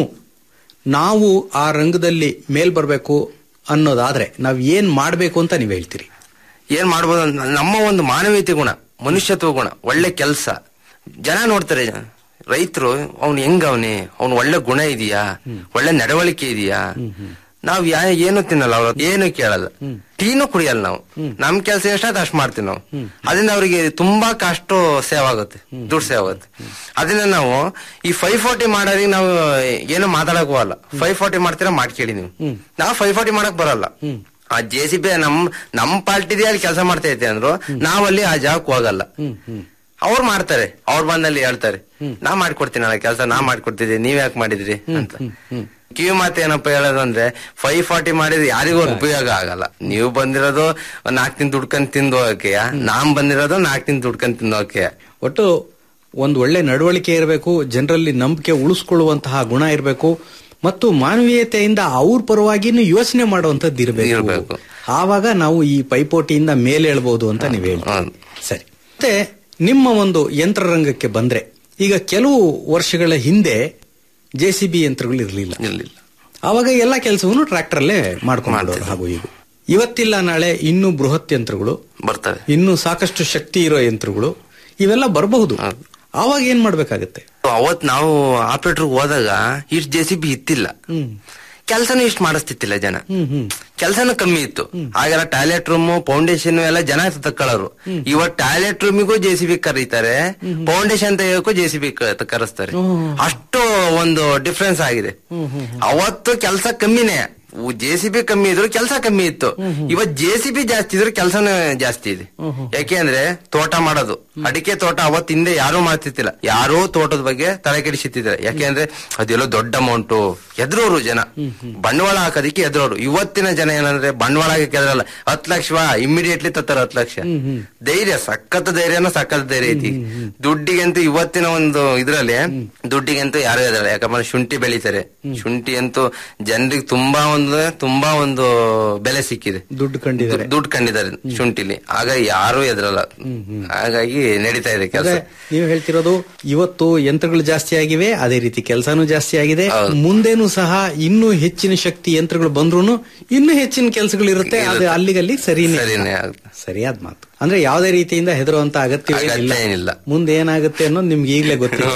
ನಾವು ಆ ರಂಗದಲ್ಲಿ ಮೇಲ್ ಬರಬೇಕು ಅನ್ನೋದಾದ್ರೆ ನಾವ್ ಏನ್ ಮಾಡ್ಬೇಕು ಅಂತ ನೀವ್ ಹೇಳ್ತೀರಿ ಏನ್ ಮಾಡ್ಬೋದು ಅಂತ ನಮ್ಮ ಒಂದು ಮಾನವೀಯತೆ ಗುಣ ಮನುಷ್ಯತ್ವ ಗುಣ ಒಳ್ಳೆ ಕೆಲಸ ಜನ ನೋಡ್ತಾರೆ ರೈತರು ಅವ್ನು ಹೆಂಗ ಅವನಿ ಅವ್ನು ಒಳ್ಳೆ ಗುಣ ಇದೆಯಾ ಒಳ್ಳೆ ನಡವಳಿಕೆ ಇದೆಯಾ ನಾವ್ ಯಾ ಏನು ತಿನ್ನಲ್ಲ ಅವ್ರ ಏನು ಕೇಳಲ್ಲ ಟೀನು ಕುಡಿಯಲ್ಲ ನಾವು ನಮ್ ಕೆಲಸ ಎಷ್ಟಾದ ಅಷ್ಟು ಮಾಡ್ತೀವಿ ನಾವು ಅದರಿಂದ ಅವರಿಗೆ ತುಂಬಾ ಕಾಸ್ಟ್ ಸೇವ್ ಆಗುತ್ತೆ ದುಡ್ಡು ಸೇವ್ ಆಗುತ್ತೆ ಅದರಿಂದ ನಾವು ಈ ಫೈವ್ ಫೋರ್ಟಿ ಮಾಡೋರಿಗೆ ನಾವು ಏನು ಮಾತಾಡಕ್ ಹೋಗಲ್ಲ ಫೈವ್ ಫೋರ್ಟಿ ಮಾಡ್ತೀರಾ ಮಾಡ್ಕೇಳಿ ನೀವು ನಾವು ಫೈವ್ ಫೋರ್ಟಿ ಮಾಡಕ್ ಬರಲ್ಲ ಆ ಜೆ ಸಿ ಬಿ ನಮ್ ನಮ್ ಪಾರ್ಟಿದೇ ಅಲ್ಲಿ ಕೆಲಸ ಮಾಡ್ತಾ ಐತೆ ಅಂದ್ರು ನಾವಲ್ಲಿ ಆ ಜಾಗಕ್ಕೆ ಹೋಗಲ್ಲ ಅವ್ರು ಮಾಡ್ತಾರೆ ಅವ್ರು ಬಂದಲ್ಲಿ ಹೇಳ್ತಾರೆ ನಾ ಮಾಡ್ಕೊಡ್ತೀನಿ ಅಣ್ಣ ಕೆಲಸ ನಾ ಮಾಡ್ಕೊಡ್ತಿದ್ದೆ ನೀವ್ ಯಾಕೆ ಮಾಡಿದ್ರಿ ಅಂತ ಕಿವಿ ಮಾತು ಏನಪ್ಪ ಹೇಳೋದು ಅಂದ್ರೆ ಫೈವ್ ಫಾರ್ಟಿ ಮಾಡಿದ್ರೆ ಯಾರಿಗೂ ಉಪಯೋಗ ಆಗಲ್ಲ ನೀವು ಬಂದಿರೋದು ನಾಲ್ಕು ತಿಂದು ದುಡ್ಕೊಂಡ್ ತಿಂದು ಹೋಗಕ್ಕೆ ನಾನ್ ಬಂದಿರೋದು ನಾಲ್ಕು ತಿಂದು ದುಡ್ಕೊಂಡ್ ತಿಂದು ಹೋಗಕ್ಕೆ ಒಟ್ಟು ಒಂದು ಒಳ್ಳೆ ನಡವಳಿಕೆ ಇರಬೇಕು ಜನರಲ್ಲಿ ನಂಬಿಕೆ ಉಳಿಸ್ಕೊಳ್ಳುವಂತಹ ಗುಣ ಇರಬೇಕು ಮತ್ತು ಮಾನವೀಯತೆಯಿಂದ ಅವ್ರ ಪರವಾಗಿನೂ ಯೋಚನೆ ಮಾಡುವಂತದ್ದು ಇರಬೇಕು ಇರ್ಬೇಕು. ಆವಾಗ ನಾವು ಈ ಪೈಪೋಟಿಯಿಂದ ಮೇಲೆ ಹೇಳ್ಬೋದು ಅಂತ ನೀವು ಹೇಳಿ ಹೌದು. ಸರಿ ಮತ್ತೆ ನಿಮ್ಮ ಒಂದು ಯಂತ್ರರಂಗಕ್ಕೆ ಬಂದ್ರೆ ಈಗ ಕೆಲವು ವರ್ಷಗಳ ಹಿಂದೆ ಜೆ ಸಿ ಬಿ ಯಂತ್ರಗಳು ಇರಲಿಲ್ಲ ಇರ್ಲಿಲ್ಲ ಆವಾಗ ಎಲ್ಲ ಕೆಲಸವನ್ನು ಟ್ರ್ಯಾಕ್ಟರ್ಲ್ಲೇ ಮಾಡ್ಕೊಂಡು ಹಾಗೂ ಈಗ ಇವತ್ತಿಲ್ಲ ನಾಳೆ ಇನ್ನೂ ಬೃಹತ್ ಯಂತ್ರಗಳು ಬರ್ತವೆ ಇನ್ನು ಸಾಕಷ್ಟು ಶಕ್ತಿ ಇರೋ ಯಂತ್ರಗಳು ಇವೆಲ್ಲ ಬರಬಹುದು ಆವಾಗ ಏನ್ ಮಾಡ್ಬೇಕಾಗತ್ತೆ ಅವತ್ ನಾವು ಆಪರೇಟರ್ ಹೋದಾಗ ಇಷ್ಟು ಜೆ ಸಿ ಬಿ ಇತ್ತಿಲ್ಲ ಕೆಲ್ಸನೂ ಇಷ್ಟು ಮಾಡಿಸ್ತಿತ್ತಿಲ್ಲ ಜನ ಕೆಲ್ಸನೂ ಕಮ್ಮಿ ಇತ್ತು ಆಗೆಲ್ಲ ಟಾಯ್ಲೆಟ್ ರೂಮ್ ಫೌಂಡೇಶನ್ ಎಲ್ಲ ಜನ ತಕ್ಕೊಳ್ಳೋರು ಇವತ್ ಟಾಯ್ಲೆಟ್ ರೂಮಿಗೂ ಜೆ ಸಿ ಬಿ ಕರೀತಾರೆ ಫೌಂಡೇಶನ್ ತೆಗಿಯೋಕ್ಕೂ ಜೆ ಸಿ ಬಿ ಕರೆಸ್ತಾರೆ ಅಷ್ಟು ಒಂದು ಡಿಫ್ರೆನ್ಸ್ ಆಗಿದೆ ಅವತ್ತು ಕೆಲಸ ಕಮ್ಮಿನೇ ಜೆ ಸಿ ಬಿ ಕಮ್ಮಿ ಇದ್ರು ಕೆಲಸ ಕಮ್ಮಿ ಇತ್ತು ಇವತ್ ಜೆ ಸಿ ಬಿ ಜಾಸ್ತಿ ಇದ್ರು ಕೆಲಸನೇ ಜಾಸ್ತಿ ಇದೆ ಯಾಕೆಂದ್ರೆ ತೋಟ ಮಾಡೋದು ಅಡಿಕೆ ತೋಟ ಅವತ್ ಹಿಂದೆ ಯಾರು ಮಾಡ್ತಿತ್ತಿಲ್ಲ ಯಾರೋ ತೋಟದ ಬಗ್ಗೆ ತಲೆ ಕೆಡಿಸುತ್ತಿದ್ದಾರೆ ಯಾಕೆಂದ್ರೆ ಅದೆಲ್ಲೋ ದೊಡ್ಡ ಅಮೌಂಟು ಎದ್ರೋರು ಜನ ಬಂಡವಾಳ ಹಾಕೋದಕ್ಕೆ ಎದ್ರೋರು ಇವತ್ತಿನ ಜನ ಏನಂದ್ರೆ ಬಂಡವಾಳ ಹಾಕಕ್ಕೆ ಎದ್ರಲ್ಲ ಹತ್ ಲಕ್ಷ ಇಮಿಡಿಯೇಟ್ಲಿ ತತ್ತಾರೆ ಹತ್ ಲಕ್ಷ ಧೈರ್ಯ ಸಖತ್ ಧೈರ್ಯನ ಸಖತ್ ಧೈರ್ಯ ಐತಿ ದುಡ್ಡಿಗಂತೂ ಇವತ್ತಿನ ಒಂದು ಇದ್ರಲ್ಲಿ ದುಡ್ಡಿಗಂತೂ ಯಾರು ಎದ್ರಲ್ಲ ಯಾಕಂದ್ರೆ ಶುಂಠಿ ಬೆಳಿತಾರೆ ಶುಂಠಿ ಅಂತೂ ಜನರಿಗೆ ತುಂಬಾ ಒಂದು ತುಂಬಾ ಒಂದು ಬೆಲೆ ಸಿಕ್ಕಿದೆ ದುಡ್ಡು ಕಂಡಿದ್ದಾರೆ ದುಡ್ಡು ಕಂಡಿದ್ದಾರೆ ಶುಂಠಿಲಿ ಆಗ ಯಾರು ಎದ್ರಲ್ಲ ಹಾಗಾಗಿ ನಡೀತಾ ಇದೆ ಕೆಲಸ ಅದೇ ನೀವು ಹೇಳ್ತಿರೋದು ಇವತ್ತು ಯಂತ್ರಗಳು ಜಾಸ್ತಿ ಆಗಿವೆ ಅದೇ ರೀತಿ ಕೆಲಸನೂ ಜಾಸ್ತಿ ಆಗಿದೆ ಮುಂದೇನು ಸಹ ಇನ್ನೂ ಹೆಚ್ಚಿನ ಶಕ್ತಿ ಯಂತ್ರಗಳು ಬಂದ್ರು ಇನ್ನೂ ಹೆಚ್ಚಿನ ಕೆಲಸಗಳು ಇರುತ್ತೆ ಅದು ಅಲ್ಲಿಗಲ್ಲಿ ಸರಿನೇ ಸರಿನೇ ಆಗುತ್ತೆ. ಸರಿಯಾದ ಮಾತು ಅಂದ್ರೆ ಯಾವುದೇ ರೀತಿಯಿಂದ ಹೆದರುವಂತ ಅಗತ್ಯ ಅಗತ್ಯ ಏನಿಲ್ಲ. ಮುಂದೆ ಏನಾಗುತ್ತೆ ಅನ್ನೋದು ನಿಮ್ಗೆ ಈಗಲೇ ಗೊತ್ತಿಲ್ಲ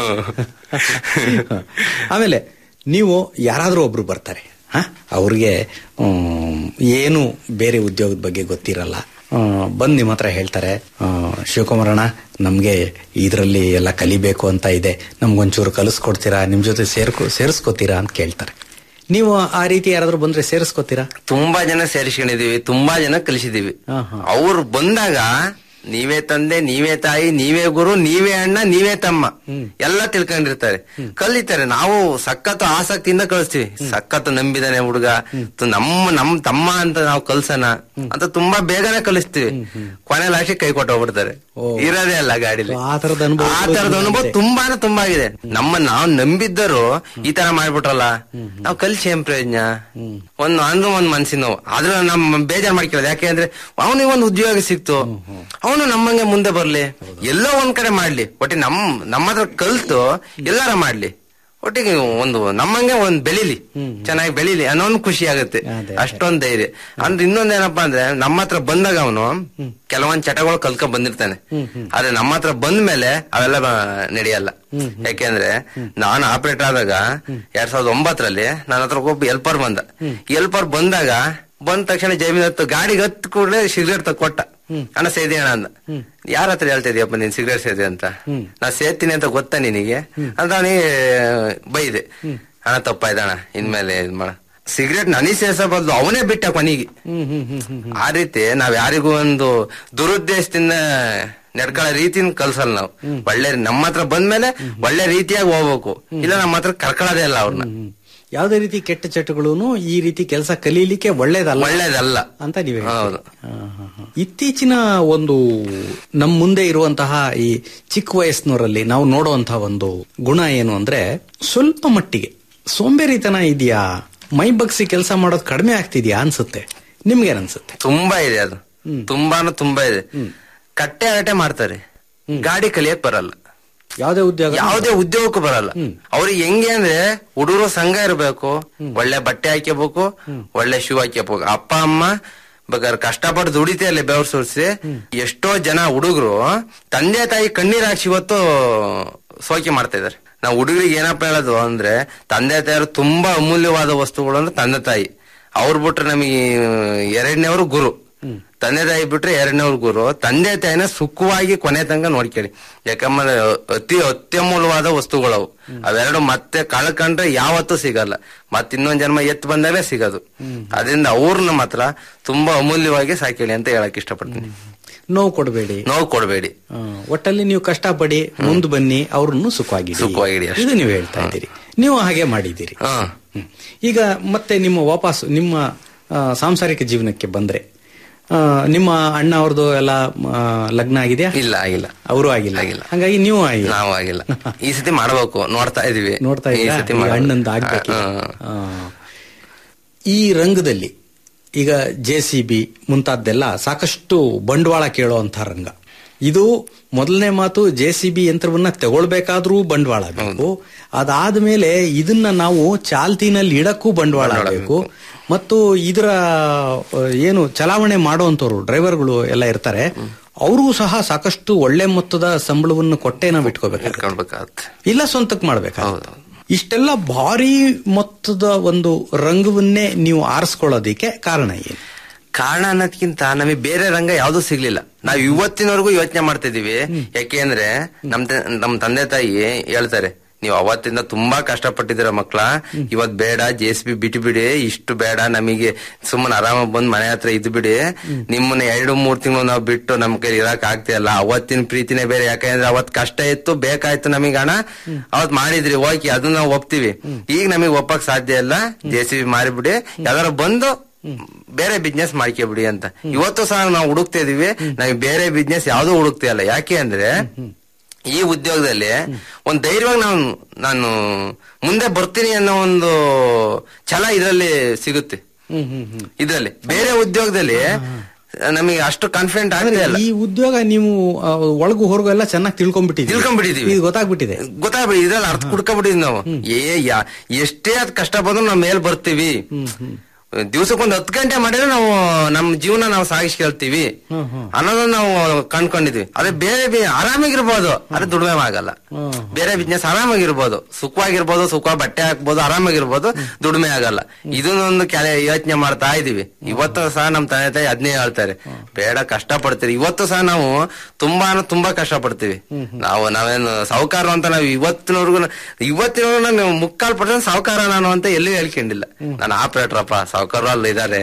ಆಮೇಲೆ ನೀವು ಯಾರಾದ್ರೂ ಒಬ್ರು ಬರ್ತಾರೆ ಹ ಅವ್ರಿಗೆ ಹ್ಮ್, ಏನು ಬೇರೆ ಉದ್ಯೋಗದ ಬಗ್ಗೆ ಗೊತ್ತಿರಲ್ಲ ಆ, ಬಂದ್ ನಿಮ್ಮ ಹತ್ರ ಹೇಳ್ತಾರೆ ಆ, ಶಿವಕುಮಾರಣ್ಣ ನಮ್ಗೆ ಇದರಲ್ಲಿ ಎಲ್ಲ ಕಲಿಬೇಕು ಅಂತ ಇದೆ ನಮ್ಗೊಂಚೂರು ಕಲಿಸ್ಕೊಡ್ತೀರಾ ನಿಮ್ ಜೊತೆ ಸೇರ್ಕೊ ಸೇರಿಸ್ಕೋತೀರಾ ಅಂತ ಕೇಳ್ತಾರೆ ನೀವು ಆ ರೀತಿ ಯಾರಾದ್ರೂ ಬಂದ್ರೆ ಸೇರಿಸ್ಕೋತೀರಾ ತುಂಬಾ ಜನ ಸೇರಿಸ್ಕೊಂಡಿದೀವಿ ತುಂಬಾ ಜನ ಕಲಿಸಿದೀವಿ ಹಾ, ಹಾ. ಅವ್ರು ಬಂದಾಗ ನೀವೇ ತಂದೆ ನೀವೇ ತಾಯಿ ನೀವೇ ಗುರು ನೀವೇ ಅಣ್ಣ ನೀವೇ ತಮ್ಮ ಎಲ್ಲ ತಿಳ್ಕೊಂಡಿರ್ತಾರೆ ಕಲಿತಾರೆ ನಾವು ಸಖತ್ ಆಸಕ್ತಿಯಿಂದ ಕಳಿಸ್ತೀವಿ ಸಖತ್ ನಂಬಿದಾನೆ ಹುಡುಗ ತು- ನಮ್ಮ ನಮ್ ತಮ್ಮ ಅಂತ ನಾವು ಕಲ್ಸನ ಅಂತ ತುಂಬಾ ಬೇಗನೆ ಕಲಿಸ್ತೀವಿ ಕೊನೆ ಲಾಸ್ಟಿಗೆ ಕೈ ಕೊಟ್ಟು ಹೋಗ್ಬಿಡ್ತಾರೆ ಇರೋದೇ ಅಲ್ಲ ಗಾಡಿಲಿ ಆ ತರದ ಅನುಭವ ಆ ತರದ ಅನುಭವ ತುಂಬಾನೇ ತುಂಬಾ ಆಗಿದೆ ನಮ್ಮ ನಾವು ನಂಬಿದ್ದರು ಈ ತರ ಮಾಡ್ಬಿಟ್ರಲ್ಲ ನಾವು ಕಲ್ಸಿ ಏನ್ ಪ್ರಯೋಜನ ಒಂದು ಅಂದ್ರೆ ಒಂದ್ ಮನ್ಸಿನ ನೋವು ಆದ್ರೆ ನಮ್ ಬೇಜಾರ್ ಮಾಡ್ಕೊಳ್ಳೋದು ಯಾಕೆಂದ್ರೆ ಅವನಿಗೆ ಒಂದು ಉದ್ಯೋಗ ಸಿಕ್ತು ಅವನು ನಮ್ಮಂಗೆ ಮುಂದೆ ಬರ್ಲಿ ಎಲ್ಲೋ ಒಂದ್ ಕಡೆ ಮಾಡ್ಲಿ ಒಟ್ಟಿಗೆ ನಮ್ ನಮ್ಮ ಹತ್ರ ಕಲ್ತು ಎಲ್ಲಾರ ಮಾಡ್ಲಿ ಒಟ್ಟಿಗೆ ಒಂದು ನಮ್ಮಂಗೆ ಒಂದ್ ಬೆಳಿಲಿ ಚೆನ್ನಾಗಿ ಬೆಳಿಲಿ ಅನ್ನೋ ಒಂದು ಖುಷಿ ಆಗುತ್ತೆ ಅದೇ. ಅಷ್ಟೊಂದ್ ಧೈರ್ಯ ಅಂದ್ರೆ ಇನ್ನೊಂದೇನಪ್ಪಾ ಅಂದ್ರೆ ನಮ್ಮ ಹತ್ರ ಬಂದಾಗ ಅವನು ಕೆಲವೊಂದ್ ಚಟಗಳು ಕಲ್ಕೊಂಡ್ ಬಂದಿರ್ತಾನೆ ಆದ್ರೆ ನಮ್ಮ ಹತ್ರ ಬಂದ ಮೇಲೆ ಅವೆಲ್ಲ ಬ- ನಡೆಯಲ್ಲ ಯಾಕೆಂದ್ರೆ ನಾನು ಆಪರೇಟರ್ ಆದಾಗ ಎರಡ್ ಸಾವಿರದ ಒಂಬತ್ತರಲ್ಲಿ ನನ್ನ ಹತ್ರ ಒಬ್ಬ ಎಲ್ಪರ್ ಬಂದ ಎಲ್ಪರ್ ಬಂದಾಗ ಬಂದ ತಕ್ಷಣ ಜಮೀನ್ ಹತ್ತು ಗಾಡಿಗೆ ಹತ್ತು ಕೂಡಲೇ ಸಿಗರೇಟ್ ತಗ ಕೊಟ್ಟ ಅಣ್ಣ ಸೇದಿ ಅಣ್ಣ ಅಂದ ಯಾರ ಹತ್ರ ಹೇಳ್ತಾ ಇದೀಯಪ್ಪ ನೀನ್ ಸಿಗರೇಟ್ ಸೇದಿ ಅಂತ ನಾ ಸೇರ್ತೀನಿ ಅಂತ ಗೊತ್ತಾ ನಿನಗೆ ಅಂತ ಅವನಿಗೆ ಬೈದೆ ಅಣ್ಣ ತಪ್ಪಾಯ್ತಣ್ಣ ಇನ್ಮೇಲೆ ಇದ್ ಮಾಡ ಸಿಗರೇಟ್ ನನಗೆ ಸೇರ್ಸೋ ಬದಲು ಅವನೇ ಬಿಟ್ಟ ಕೊನೆಗೆ ಆ ರೀತಿ ನಾವ್ ಯಾರಿಗೂ ಒಂದು ದುರುದ್ದೇಶದಿಂದ ನಡ್ಕೊಳ್ಳೋ ರೀತಿನ ಕಲ್ಸಲ್ಲ ನಾವು ಒಳ್ಳೆ ನಮ್ಮ ಹತ್ರ ಬಂದ್ಮೇಲೆ ಒಳ್ಳೆ ರೀತಿಯಾಗಿ ಹೋಗ್ಬೇಕು ಇಲ್ಲ ನಮ್ಮ ಹತ್ರ ಕರ್ಕೊಳ್ಳೋದೇ ಇಲ್ಲ ಅವ್ರನ್ನ ಯಾವುದೇ ರೀತಿ ಕೆಟ್ಟ ಚಟಗಳು ಈ ರೀತಿ ಕೆಲಸ ಕಲೀಲಿಕ್ಕೆ ಒಳ್ಳೇದಲ್ಲ ಒಳ್ಳೇದಲ್ಲ ಅಂತ ನೀವೇ ಹೌದು ಇತ್ತೀಚಿನ ಒಂದು ನಮ್ಮ ಮುಂದೆ ಇರುವಂತಹ ಈ ಚಿಕ್ಕ ವಯಸ್ಸಿನವರಲ್ಲಿ ನಾವು ನೋಡುವಂತಹ ಒಂದು ಗುಣ ಏನು ಅಂದ್ರೆ ಸ್ವಲ್ಪ ಮಟ್ಟಿಗೆ ಸೋಂಬೇರಿತನ ಇದೆಯಾ ಮೈ ಬಗ್ಸಿ ಕೆಲಸ ಮಾಡೋದು ಕಡಿಮೆ ಆಗ್ತಿದ್ಯಾ ಅನ್ಸುತ್ತೆ ನಿಮ್ಗೇನ್ ಅನ್ಸುತ್ತೆ ತುಂಬಾ ಇದೆ ಅದು ತುಂಬಾನು ತುಂಬಾ ಇದೆ ಕಟ್ಟೆ ಆಟೆ ಮಾಡ್ತಾರೆ ಗಾಡಿ ಕಲಿಯಕ್ ಬರಲ್ಲ ಯಾವುದೇ ಉದ್ಯೋಗ ಯಾವುದೇ ಉದ್ಯೋಗಕ್ಕೂ ಬರಲ್ಲ ಅವ್ರಿಗೆ ಹೆಂಗೆ ಅಂದ್ರೆ ಹುಡುಗರು ಸಂಘ ಇರಬೇಕು ಒಳ್ಳೆ ಬಟ್ಟೆ ಹಾಕ್ಯಬೇಕು ಒಳ್ಳೆ ಶೂ ಹಾಕ್ಯಬೇಕು ಅಪ್ಪ ಅಮ್ಮ ಬೇಕಾದ್ರೆ ಕಷ್ಟಪಟ್ಟು ದುಡಿತೆಯಲ್ಲಿ ಬೆವರು ಸುರಿಸಿ ಎಷ್ಟೋ ಜನ ಹುಡುಗರು ತಂದೆ ತಾಯಿ ಕಣ್ಣೀರ್ ಹಾಕ್ಸಿ ಇವತ್ತು ಸೋಕೆ ಮಾಡ್ತಾ ಇದಾರೆ ನಾವು ಹುಡುಗರಿಗೆ ಏನಪ್ಪ ಹೇಳೋದು ಅಂದ್ರೆ ತಂದೆ ತಾಯಿಯರು ತುಂಬಾ ಅಮೂಲ್ಯವಾದ ವಸ್ತುಗಳು ಅಂದ್ರೆ ತಂದೆ ತಾಯಿ ಅವ್ರು ಬಿಟ್ರೆ ನಮಗೆ ಎರಡನೇವರು ಗುರು ತಂದೆ ತಾಯಿ ಬಿಟ್ರೆ ಎರಡನೇವ್ರ ಗುರು ತಂದೆ ತಾಯಿನ ಸುಖವಾಗಿ ಕೊನೆ ತನಕ ನೋಡ್ಕೊಳ್ಳಿ ಯಾಕಂದ್ರೆ ಅತಿ ಅತ್ಯಮೂಲ್ಯವಾದ ವಸ್ತುಗಳವು ಅವೆರಡು ಮತ್ತೆ ಕಳ್ಕೊಂಡ್ರೆ ಯಾವತ್ತೂ ಸಿಗಲ್ಲ ಮತ್ತೆ ಇನ್ನೊಂದ್ ಜನ್ಮ ಎತ್ತು ಬಂದಾಗಲೇ ಸಿಗೋದು ಅದರಿಂದ ಅವ್ರನ್ನ ಮಾತ್ರ ತುಂಬಾ ಅಮೂಲ್ಯವಾಗಿ ಸಾಕೇಳಿ ಅಂತ ಹೇಳಕ್ ಇಷ್ಟಪಡ್ತೀನಿ ನೋವು ಕೊಡಬೇಡಿ ನೋವು ಕೊಡಬೇಡಿ ಒಟ್ಟಲ್ಲಿ ನೀವು ಕಷ್ಟಪಡಿ ಮುಂದ್ ಬನ್ನಿ ಅವ್ರನ್ನು ಸುಖವಾಗಿ ಸುಖವಾಗಿಡಿ ಅಷ್ಟೇ. ಇದು ನೀವು ಹೇಳ್ತಾ ಇದ್ದೀರಿ ನೀವು ಹಾಗೆ ಮಾಡಿದ್ದೀರಿ ಹಾ ಹ್ಮ್. ಈಗ ಮತ್ತೆ ನಿಮ್ಮ ವಾಪಸ್ ನಿಮ್ಮ ಆ, ಸಾಂಸಾರಿಕ ಜೀವನಕ್ಕೆ ಬಂದ್ರೆ ಆ, ನಿಮ್ಮ ಅಣ್ಣ ಅವ್ರದ್ದು ಎಲ್ಲ ಆ, ಲಗ್ನ ಆಗಿದೆಯಾ ಇಲ್ಲ ಆಗಿಲ್ಲ ಅವರು ಆಗಿಲ್ಲ ಆಗಿಲ್ಲ. ಹಂಗಾಗಿ ನೀವು ಆಗಿಲ್ಲ ನಾವು ಆಗಿಲ್ಲ ಈ ಸತಿ ಮಾಡ್ಬೇಕು ನೋಡ್ತಾ ಇದೀವಿ ನೋಡ್ತಾ ಈ ಇದ್ದೀರಾ ಸತಿ ಈಗ ಮಾಡ್ಬೇಕು. ಅಣ್ಣಂದು ಆಗ್ಬೇಕಿದೆ. ಹಾ, ಹಾ. ಆ. ಈ ರಂಗದಲ್ಲಿ ಈಗ ಜೆ ಸಿ ಬಿ ಮುಂತಾದ್ದೆಲ್ಲ ಸಾಕಷ್ಟು ಬಂಡವಾಳ ಕೇಳುವಂತಹ ರಂಗ ಇದು ಮೊದಲನೇ ಮಾತು ಜೆ ಸಿ ಬಿ ಯಂತ್ರವನ್ನ ತಗೊಳ್ಬೇಕಾದ್ರೂ ಬಂಡವಾಳ ಬೇಕು ಅದಾದ್ಮೇಲೆ ಇದನ್ನ ನಾವು ಚಾಲ್ತಿನಲ್ಲಿ ಇಡಕ್ಕೂ ಬಂಡವಾಳ ಬೇಕು ಮತ್ತು ಇದರ ಆ, ಏನು ಚಲಾವಣೆ ಮಾಡುವಂತವ್ರು ಡ್ರೈವರ್ಗಳು ಎಲ್ಲ ಇರ್ತಾರೆ ಅವ್ರಿಗೂ ಸಹ ಸಾಕಷ್ಟು ಒಳ್ಳೆ ಮೊತ್ತದ ಸಂಬಳವನ್ನು ಕೊಟ್ಟೆ ನಾವು ಇಟ್ಕೋಬೇಕಾಗುತ್ತೆ ಇಟ್ಕೊಳ್ಬೇಕಾಗತ್ತೆ ಇಲ್ಲ ಸ್ವಂತಕ್ಕೆ ಮಾಡ್ಬೇಕಾಗುತ್ತೆ ಹೌದು. ಇಷ್ಟೆಲ್ಲ ಭಾರಿ ಮೊತ್ತದ ಒಂದು ರಂಗವನ್ನೇ ನೀವು ಆರಿಸ್ಕೊಳ್ಳೋದಿಕ್ಕೆ ಕಾರಣ ಏನು ಕಾರಣ ಅನ್ನೋದಕ್ಕಿಂತ ನಮಗೆ ಬೇರೆ ರಂಗ ಯಾವ್ದು ಸಿಗ್ಲಿಲ್ಲ ನಾವ್ ಇವತ್ತಿನವರೆಗೂ ಯೋಚನೆ ಮಾಡ್ತಿದೀವಿ ಯಾಕೆಂದ್ರೆ ನಮ್ ತ- ನಮ್ ತಂದೆ ತಾಯಿ ಹೇಳ್ತಾರೆ ನೀವು ಅವತ್ತಿಂದ ತುಂಬಾ ಕಷ್ಟಪಟ್ಟಿದ್ದೀರ ಮಕ್ಳ ಇವತ್ ಬೇಡ ಜೆ ಎಸ್ ಬಿ ಬಿಟ್ಟು ಬಿಡಿ ಇಷ್ಟು ಬೇಡ ನಮಗೆ ಸುಮ್ಮನೆ ಆರಾಮಾಗಿ ಬಂದ್ ಮನೆ ಹತ್ರ ಇದ್ ಬಿಡಿ ನಿಮ್ಮನ್ನ ಎರಡು ಮೂರ್ ತಿಂಗಳು ನಾವು ಬಿಟ್ಟು ನಮ್ ಕೈ ಇರಕ್ ಆಗ್ತಿಲ್ಲ ಅವತ್ತಿನ ಪ್ರೀತಿನೇ ಬೇರೆ ಯಾಕಂದ್ರೆ ಅವತ್ ಕಷ್ಟ ಇತ್ತು ಬೇಕಾಯ್ತು ನಮಗೆ ಹಣ ಅವತ್ ಮಾಡಿದ್ರಿ ಓಕೆ ಅದನ್ನ ನಾವು ಒಪ್ತೀವಿ ಈಗ ನಮಗೆ ಒಪ್ಪಕ್ ಸಾಧ್ಯ ಇಲ್ಲ ಜೆ ಸಿ ಬಿ ಮಾರಿಬಿಡಿ ಯಾವ್ದಾರ ಬಂದು ಬೇರೆ ಬಿಸ್ನೆಸ್ ಮಾಡ್ಕೊಬಿಡಿ ಅಂತ ಇವತ್ತು ಸಹ ನಾವು ಹುಡುಕ್ತಾ ಇದೀವಿ ನಮಗೆ ಬೇರೆ ಬಿಸ್ನೆಸ್ ಯಾವ್ದು ಹುಡುಕ್ತಾ ಇಲ್ಲ ಯಾಕೆ ಅಂದ್ರೆ ಈ ಉದ್ಯೋಗದಲ್ಲಿ ಒಂದ್ ಧೈರ್ಯವಾಗಿ ನಾನು ನಾನು ಮುಂದೆ ಬರ್ತೀನಿ ಅನ್ನೋ ಒಂದು ಛಲ ಇದರಲ್ಲಿ ಸಿಗುತ್ತೆ ಇದ್ರಲ್ಲಿ ಬೇರೆ ಉದ್ಯೋಗದಲ್ಲಿ ನಮಗೆ ಅಷ್ಟು ಕಾನ್ಫಿಡೆಂಟ್ ಆಗ್ತಾ ಇಲ್ಲ ಈ ಉದ್ಯೋಗ ನೀವು ಆ, ಒಳಗು ಹೊರಗು ಎಲ್ಲ ಚೆನ್ನಾಗಿ ತಿಳ್ಕೊಂಡ್ಬಿಟ್ಟಿದ್ದೀವಿ ತಿಳ್ಕೊಂಡ್ಬಿಟ್ಟಿದೀವಿ. ಇದು ಗೊತ್ತಾಗ್ಬಿಟ್ಟಿದೆ ಗೊತ್ತಾಗ್ಬಿಡಿ ಇದ್ರಲ್ಲಿ ಅರ್ಥ ಕುಡ್ಕೊಂಡ್ಬಿಟ್ಟಿದ್ವಿ ನಾವು ಏ ಯಾ ಎಷ್ಟೇ ಅದ್ ಕಷ್ಟ ಬಂದ್ರು ನಾವ್ ಮೇಲ್ ಬರ್ತೀವಿ ದಿವ್ಸಕ್ಕೊಂದ್ ಹತ್ತು ಗಂಟೆ ಮಾಡಿದ್ರೆ ನಾವು ನಮ್ ಜೀವನ ನಾವು ಸಾಗಿಸ್ಕೊಳ್ತೀವಿ ಅನ್ನೋದನ್ನ ನಾವು ಕಂಡ್ಕೊಂಡಿದ್ವಿ ಅದೇ ಬೇರೆ ಬೇ- ಆರಾಮಾಗಿರ್ಬೋದು ಅದೇ ದುಡಿಮೆ ಆಗಲ್ಲ ಬೇರೆ ಬಿಸ್ನೆಸ್ ಆರಾಮಾಗಿರ್ಬೋದು ಸುಖವಾಗಿರ್ಬೋದು ಸುಖ ಬಟ್ಟೆ ಹಾಕ್ಬೋದು ಆರಾಮಾಗಿರ್ಬೋದು ದುಡಿಮೆ ಆಗಲ್ಲ ಇದನ್ನೊಂದು ಕೆಲ ಯೋಚನೆ ಮಾಡ್ತಾ ಇದೀವಿ ಇವತ್ತು ಸಹ ನಮ್ ತಂದೆ ತಾಯಿ ಅದನ್ನೇ ಹೇಳ್ತಾರೆ ಬೇಡ ಕಷ್ಟ ಪಡ್ತೀರಿ ಇವತ್ತು ಸಹ ನಾವು ತುಂಬಾ ಅಂದ್ರೆ ತುಂಬಾ ಕಷ್ಟ ಪಡ್ತೀವಿ ನಾವು ನಾವೇನು ಸಾವುಕಾರ ಅಂತ ನಾವು ಇವತ್ತಿನವರೆಗೂ ಇವತ್ತಿನವರೆಗೂ ನಾನು ಮುಕ್ಕಾಲ್ ಪರ್ಸೆಂಟ್ ಸಾವುಕಾರ ನಾನು ಅಂತ ಎಲ್ಲೂ ಹೇಳ್ಕೊಂಡಿಲ್ಲ ನಾನು ಆಪರೇಟರ್ ಅಪ್ಪ ಸಾವುಕಾರ ಅಲ್ಲ ಇದಾರೆ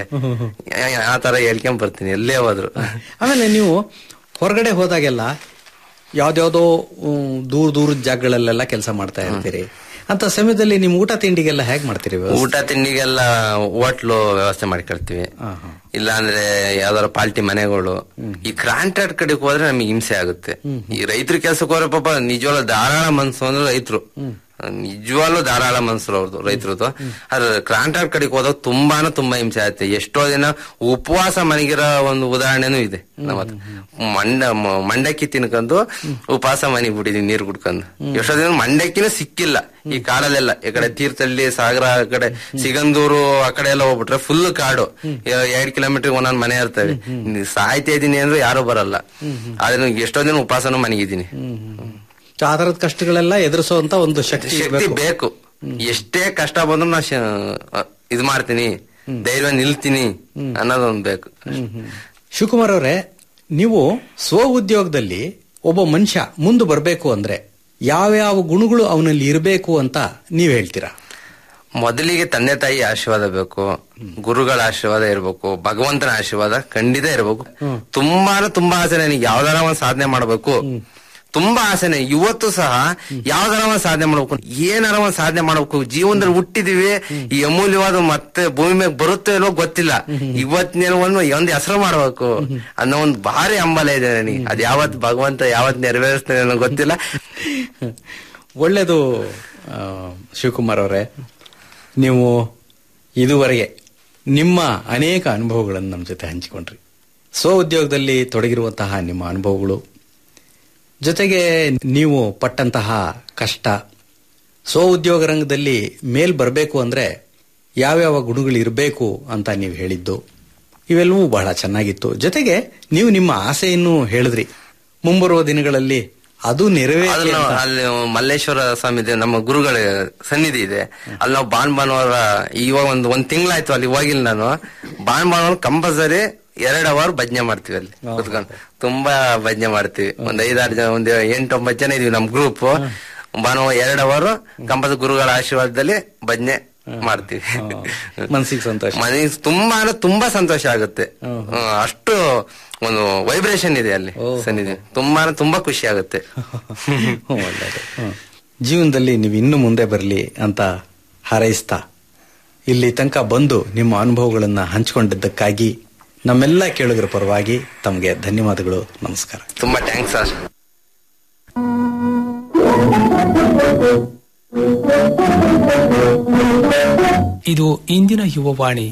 ಆ ತರ ಹೇಳ್ಕೊಂಡ್ ಬರ್ತೀನಿ ಎಲ್ಲೇ ಹೋದ್ರು ಆಮೇಲೆ ನೀವು ಹೊರಗಡೆ ಹೋದಾಗೆಲ್ಲ ಯಾವ್ದ್ಯಾವ್ದೋ ಉಮ್, ದೂರ ದೂರದ ಜಾಗಗಳಲ್ಲೆಲ್ಲ ಕೆಲಸ ಮಾಡ್ತಾ ಇರ್ತೀರಿ ಅಂತ ಸಮಯದಲ್ಲಿ ನಿಮ್ ಊಟ ತಿಂಡಿಗೆಲ್ಲ ಹೇಗ್ ಮಾಡ್ತೀರಿ ವ್ಯವಸ್ಥೆ? ಊಟ ತಿಂಡಿಗೆಲ್ಲ ಹೋಟ್ಲು ವ್ಯವಸ್ಥೆ ಮಾಡ್ಕೊಳ್ತೀವಿ ಇಲ್ಲ ಅಂದ್ರೆ ಯಾವ್ದಾರ ಪಾಲ್ಟಿ ಮನೆಗಳು ಈ ಕಾಂಟ್ರಾಕ್ಟ್ ಕಡೆಗೆ ಹೋದ್ರೆ ನಮಗೆ ಹಿಂಸೆ ಆಗುತ್ತೆ ಈ ರೈತರ ಕೆಲ್ಸಕ್ಕೆ ಹೋದ್ರೆ ಪಾಪ ನಿಜವಾಗ್ಲೂ ಧಾರಾಳ ಮನ್ಸು ಅಂದ್ರೆ ರೈತರು ನಿಜವಾಗ್ಲೂ ಧಾರಾಳ ಮನ್ಸರು ಅವ್ರದ್ದು ರೈತರದ್ದು ಆದ್ರೆ ಕಾಂಟ್ರಾಕ್ಟ್ ಕಡೆಗೆ ಹೋದಾಗ ತುಂಬಾನು ತುಂಬಾ ಹಿಂಸೆ ಆಗುತ್ತೆ ಎಷ್ಟೋ ದಿನ ಉಪವಾಸ ಮನೆಗಿರೋ ಒಂದು ಉದಾಹರಣೆನೂ ಇದೆ ನಮ್ಮ ಹತ್ರ. ಮಂಡ ಮ- ಮಂಡಕ್ಕಿ ತಿನ್ಕೊಂಡು ಉಪವಾಸ ಮನೆಗೆ ಬಿಟ್ಟಿದೀನಿ ನೀರು ಕುಡ್ಕೊಂಡು ಎಷ್ಟೋ ದಿನ ಮಂಡಕ್ಕಿನೂ ಸಿಕ್ಕಿಲ್ಲ ಈ ಕಾಡಲ್ಲೆಲ್ಲ ಈ ಕಡೆ ತೀರ್ಥಹಳ್ಳಿ ಸಾಗರ ಆ ಕಡೆ ಸಿಗಂದೂರು ಆ ಕಡೆ ಎಲ್ಲ ಹೋಗ್ಬಿಟ್ರೆ ಫುಲ್ ಕಾಡು ಎ- ಎರಡ್ ಕಿಲೋಮೀಟರ್ ಒಂದೊಂದ್ ಮನೆ ಇರ್ತವೆ ನೀ ಸಾಯ್ತಾ ಇದೀನಿ ಅಂದ್ರೆ ಯಾರು ಬರಲ್ಲ ಆದ್ರೆ ಎಷ್ಟೋ ದಿನ ಉಪವಾಸನೂ ಮನೆಗಿದ್ದೀನಿ ಸೊ ಆ ತರದ ಕಷ್ಟಗಳೆಲ್ಲ ಎದುರಿಸುವಂತ ಒಂದು ಶಕ್ತಿ ಶಕ್ತಿ ಇರ್ಬೇಕು. ಬೇಕು ಎಷ್ಟೇ ಕಷ್ಟ ಬಂದ್ರು ನಾ ಶ- ಇದ್ ಮಾಡ್ತೀನಿ ಧೈರ್ಯ ನಿಲ್ತೀನಿ ಅನ್ನೋದೊಂದು ಬೇಕು ಶಿವಕುಮಾರ್ ಅವರೇ ನೀವು ಸ್ವ ಉದ್ಯೋಗದಲ್ಲಿ ಒಬ್ಬ ಮನುಷ್ಯ ಮುಂದೆ ಬರಬೇಕು ಅಂದ್ರೆ ಯಾವ್ಯಾವ ಗುಣಗಳು ಅವನಲ್ಲಿ ಇರಬೇಕು ಅಂತ ನೀವ್ ಹೇಳ್ತೀರಾ ಮೊದಲಿಗೆ ತಂದೆ ತಾಯಿ ಆಶೀರ್ವಾದ ಬೇಕು ಗುರುಗಳ ಆಶೀರ್ವಾದ ಇರ್ಬೇಕು ಭಗವಂತನ ಆಶೀರ್ವಾದ ಖಂಡಿತ ಇರ್ಬೇಕು ತುಂಬಾನು ತುಂಬಾ ಆಸೆ ನನಗೆ ಯಾವ್ದಾರ ಒಂದ್ ಸಾಧನೆ ಮಾಡ್ಬೇಕು ತುಂಬಾ ಆಸೆನೆ ಇವತ್ತು ಸಹ ಯಾವ್ದಾರ ಒಂದ್ ಸಾಧನೆ ಮಾಡ್ಬೇಕು ಏನಾರ ಒಂದ್ ಸಾಧನೆ ಮಾಡ್ಬೇಕು ಜೀವನದಲ್ಲಿ ಹುಟ್ಟಿದೀವಿ ಈ ಅಮೂಲ್ಯವಾದ ಮತ್ತೆ ಭೂಮಿ ಮೇಲೆ ಬರುತ್ತೋ ಇಲ್ವೋ ಗೊತ್ತಿಲ್ಲ ಇವತ್ತಿನ ಒಂದು ಒಂದ್ ಹೆಸರು ಮಾಡ್ಬೇಕು ಅನ್ನೋ ಒಂದು ಭಾರಿ ಹಂಬಲ ಇದೆ ನನಗೆ ಅದ್ ಯಾವತ್ ಭಗವಂತ ಯಾವತ್ ನೆರವೇರಿಸ್ತಾನೆ ಅನ್ನೋ ಗೊತ್ತಿಲ್ಲ ಒಳ್ಳೇದು ಆ, ಶಿವಕುಮಾರ್ ಅವರೇ ನೀವು ಇದುವರೆಗೆ ನಿಮ್ಮ ಅನೇಕ ಅನುಭವಗಳನ್ನು ನಮ್ಮ ಜೊತೆ ಹಂಚಿಕೊಂಡ್ರಿ ಸ್ವ ಉದ್ಯೋಗದಲ್ಲಿ ತೊಡಗಿರುವಂತಹ ನಿಮ್ಮ ಅನುಭವಗಳು ಜೊತೆಗೆ ನೀವು ಪಟ್ಟಂತಹ ಕಷ್ಟ ಸ್ವ ಉದ್ಯೋಗ ರಂಗದಲ್ಲಿ ಮೇಲ್ ಬರಬೇಕು ಅಂದ್ರೆ ಯಾವ್ಯಾವ ಗುಣಗಳು ಇರಬೇಕು ಅಂತ ನೀವು ಹೇಳಿದ್ದು ಇವೆಲ್ಲವೂ ಬಹಳ ಚೆನ್ನಾಗಿತ್ತು ಜೊತೆಗೆ ನೀವು ನಿಮ್ಮ ಆಸೆಯನ್ನು ಹೇಳಿದ್ರಿ ಮುಂಬರುವ ದಿನಗಳಲ್ಲಿ ಅದು ನೆರವೇರಿ ಅಲ್ಲಿ ನಾವು- ಅಲ್ಲಿ ಮಲ್ಲೇಶ್ವರ ಸ್ವಾಮಿ ಇದೆ ನಮ್ಮ ಗುರುಗಳ ಸನ್ನಿಧಿ ಇದೆ ಅಲ್ಲಿ ನಾವು ಬಾನ್ ಭಾನುವಾರ ಇವಾಗ ಒಂದು ಒಂದ್ ತಿಂಗಳಾಯ್ತು ಅಲ್ಲಿ ಹೋಗಿಲ್ಲ ನಾನು ಬಾನ್ ಭಾನುವಾರ ಕಂಪಲ್ಸರಿ ಎರಡ್ ಅವರ್ ಭಜನೆ ಮಾಡ್ತೀವಿ ಅಲ್ಲಿ ಕುತ್ಕೊಂಡು ತುಂಬಾ ಭಜನೆ ಮಾಡ್ತೀವಿ ಒಂದ್ ಐದಾರು ಜನ ಒಂದ್ ಎಂಟು ಒಂಬತ್ತು ಜನ ಇದೀವಿ ನಮ್ ಗ್ರೂಪ್ ಭಾನುವಾರ ಎರಡ್ ಅವರ್ ಕಂಪದ ಗುರುಗಳ ಆಶೀರ್ವಾದದಲ್ಲಿ ಭಜನೆ ಮಾಡ್ತೀವಿ ಮನ್ಸಿಗೆ ಸಂತೋಷ ಮನೆಗೆ ತುಂಬಾ ಅಂದ್ರೆ ತುಂಬಾ ಸಂತೋಷ ಆಗುತ್ತೆ ಹ್ಮ್, ಅಷ್ಟು ಒಂದು ವೈಬ್ರೇಷನ್ ಇದೆ ಅಲ್ಲಿ ಸನ್ನಿಧಿ ತುಂಬಾ ಅಂದ್ರೆ ತುಂಬಾ ಖುಷಿ ಆಗುತ್ತೆ ಒಳ್ಳೆಯದು ಹ್ಮ್. ಜೀವನದಲ್ಲಿ ನೀವು ಇನ್ನು ಮುಂದೆ ಬರಲಿ ಅಂತ ಹಾರೈಸ್ತಾ ಇಲ್ಲಿ ತನಕ ಬಂದು ನಿಮ್ಮ ಅನುಭವಗಳನ್ನ ಹಂಚಿಕೊಂಡಿದ್ದಕ್ಕಾಗಿ ನಮ್ಮೆಲ್ಲ ಕೇಳುಗರ ಪರವಾಗಿ ತಮಗೆ ಧನ್ಯವಾದಗಳು ನಮಸ್ಕಾರ ತುಂಬಾ ಥ್ಯಾಂಕ್ಸ್ ಸರ್ ಇದು ಇಂದಿನ ಯುವವಾಣಿ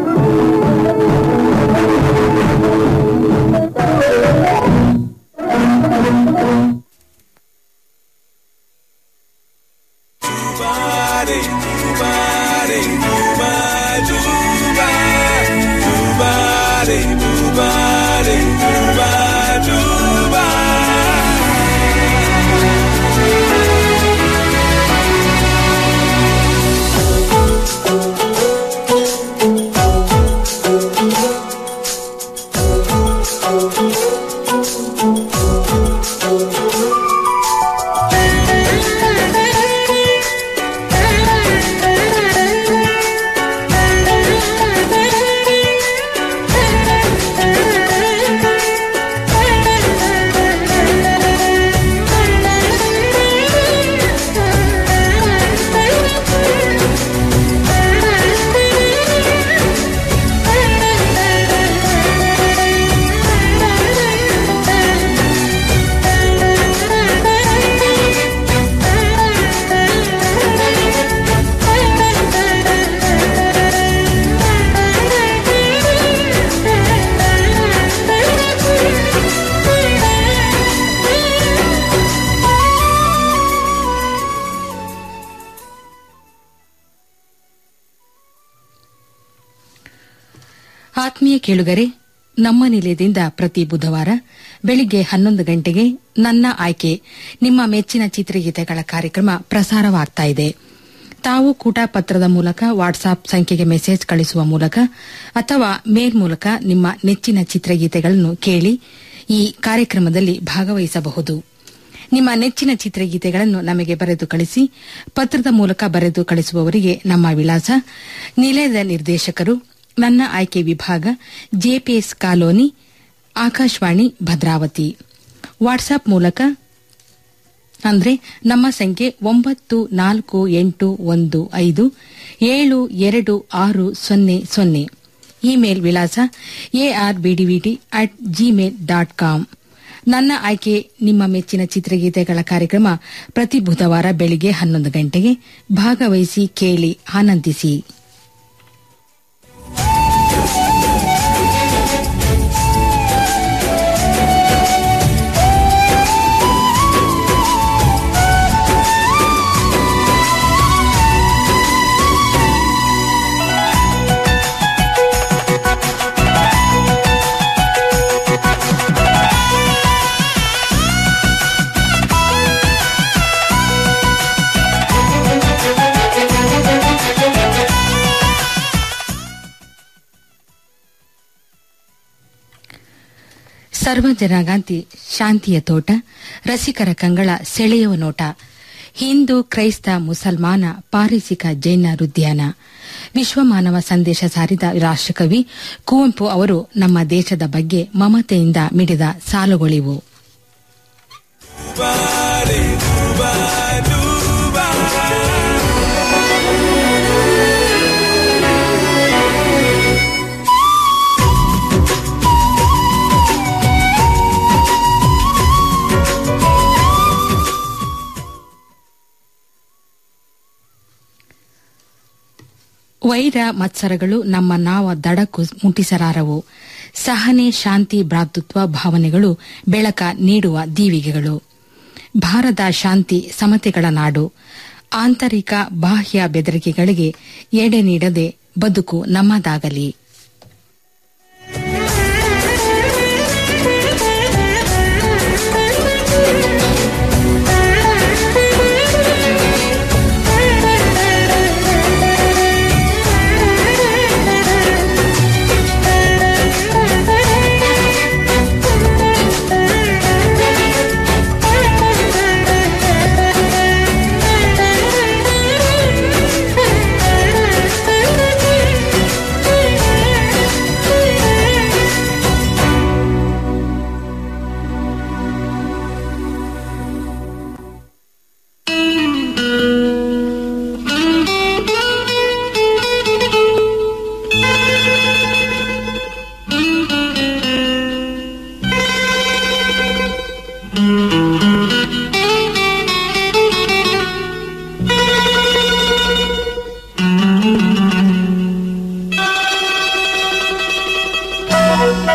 ಆತ್ಮೀಯ ಕೇಳುಗರೆ ನಮ್ಮ ನಿಲಯದಿಂದ ಪ್ರತಿ ಬುಧವಾರ ಬೆಳಿಗ್ಗೆ ಹನ್ನೊಂದು ಗಂಟೆಗೆ ನನ್ನ ಆಯ್ಕೆ ನಿಮ್ಮ ಮೆಚ್ಚಿನ ಚಿತ್ರಗೀತೆಗಳ ಕಾರ್ಯಕ್ರಮ ಪ್ರಸಾರವಾಗ್ತಾ ಇದೆ ತಾವು ಕೂಟ ಪತ್ರದ ಮೂಲಕ ವಾಟ್ಸ್ಆಪ್ ಸಂಖ್ಯೆಗೆ ಮೆಸೇಜ್ ಕಳಿಸುವ ಮೂಲಕ ಅಥವಾ ಮೇಲ್ ಮೂಲಕ ನಿಮ್ಮ ನೆಚ್ಚಿನ ಚಿತ್ರಗೀತೆಗಳನ್ನು ಕೇಳಿ ಈ ಕಾರ್ಯಕ್ರಮದಲ್ಲಿ ಭಾಗವಹಿಸಬಹುದು ನಿಮ್ಮ ನೆಚ್ಚಿನ ಚಿತ್ರಗೀತೆಗಳನ್ನು ನಮಗೆ ಬರೆದು ಕಳಿಸಿ ಪತ್ರದ ಮೂಲಕ ಬರೆದು ಕಳಿಸುವವರಿಗೆ ನಮ್ಮ ವಿಳಾಸ ನಿಲಯದ ನಿರ್ದೇಶಕರು ನನ್ನ ಆಯ್ಕೆ ವಿಭಾಗ JPS colony Akashvani Bhadravati WhatsApp ಮೂಲಕ ಅಂದ್ರೆ ನಮ್ಮ ಸಂಖ್ಯೆ ಒಂಬತ್ತು ನಾಲ್ಕು ಎಂಟು ಒಂದು ಐದು ಏಳು ಎರಡು ಆರು ಸೊನ್ನೆ ಸೊನ್ನೆ ಇಮೇಲ್ ವಿಳಾಸ ARBDVT at gmail dot com ನನ್ನ ಆಯ್ಕೆ ನಿಮ್ಮ ಮೆಚ್ಚಿನ ಚಿತ್ರಗೀತೆಗಳ ಕಾರ್ಯಕ್ರಮ ಪ್ರತಿ ಬುಧವಾರ ಬೆಳಿಗ್ಗೆ ಹನ್ನೊಂದು ಗಂಟೆಗೆ ಭಾಗವಹಿಸಿ ಕೇಳಿ ಆನಂದಿಸಿ ಸರ್ವ ಜನಗಾಂತಿ ಶಾಂತಿಯ ತೋಟ ರಸಿಕರ ಕಂಗಳ ಸೆಳೆಯುವ ನೋಟ ಹಿಂದೂ ಕ್ರೈಸ್ತ ಮುಸಲ್ಮಾನ ಪಾರಿಸಿಕ ಜೈನ ಉದ್ಯಾನ ವಿಶ್ವಮಾನವ ಸಂದೇಶ ಸಾರಿದ ರಾಷ್ಟ್ರಕವಿ ಕುವೆಂಪು ಅವರು ನಮ್ಮ ದೇಶದ ಬಗ್ಗೆ ಮಮತೆಯಿಂದ ಮಿಡಿದ ಸಾಲುಗಳಿವು ವೈರ ಮತ್ಸರಗಳು ನಮ್ಮ ನಾವ ದಡಕ್ಕೂ ಮುಟ್ಟಿಸಲಾರವು ಸಹನೆ ಶಾಂತಿ ಭ್ರಾತೃತ್ವ ಭಾವನೆಗಳು ಬೆಳಕ ನೀಡುವ ದೀವಿಗೆಗಳು ಭಾರತ ಶಾಂತಿ ಸಮತೆಗಳ ನಾಡು ಆಂತರಿಕ ಬಾಹ್ಯ ಬೆದರಿಕೆಗಳಿಗೆ ಎಡೆ ನೀಡದೆ ಬದುಕು ನಮ್ಮದಾಗಲಿ Thank you.